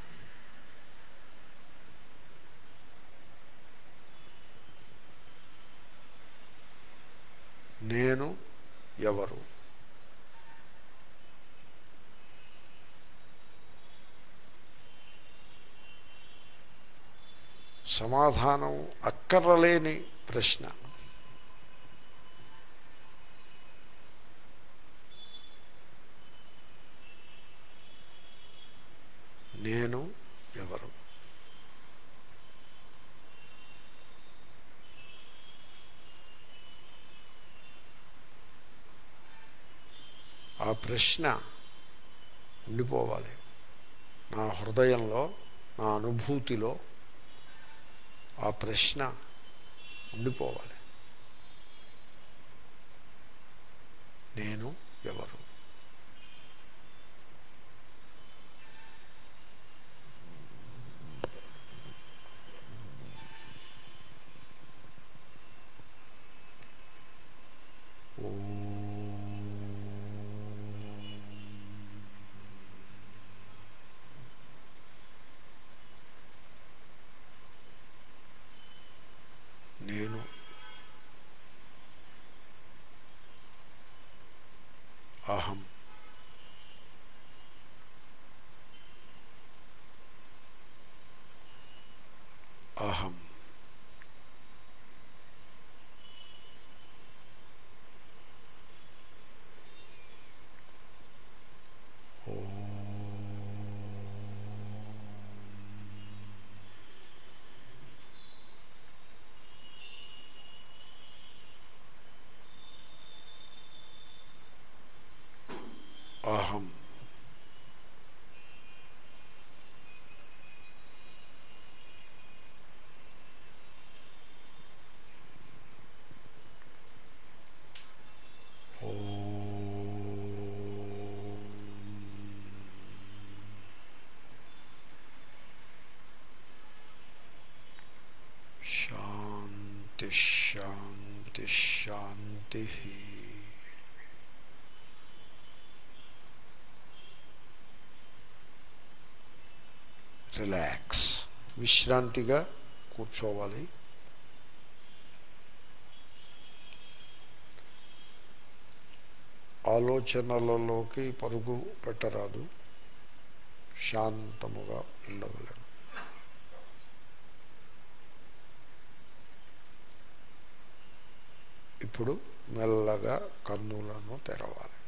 నేను ఎవరు సమాధానం అక్కర్లేని ప్రశ్న నేను ఎవరు ఆ ప్రశ్న ఉండిపోవాలి నా హృదయంలో నా అనుభూతిలో ఆ ప్రశ్న ఉండిపోవాలి నేను ఎవరు నేను అహం అహం అహం శాంతి శాంతి శాంతి రిలాక్స్ విశ్రాంతిగా కూర్చోవాలి ఆలోచనలలోకి పరుగు పెట్టరాదు శాంతముగా ఉండగలను ఇప్పుడు మెల్లగా కన్నులను తెరవాలి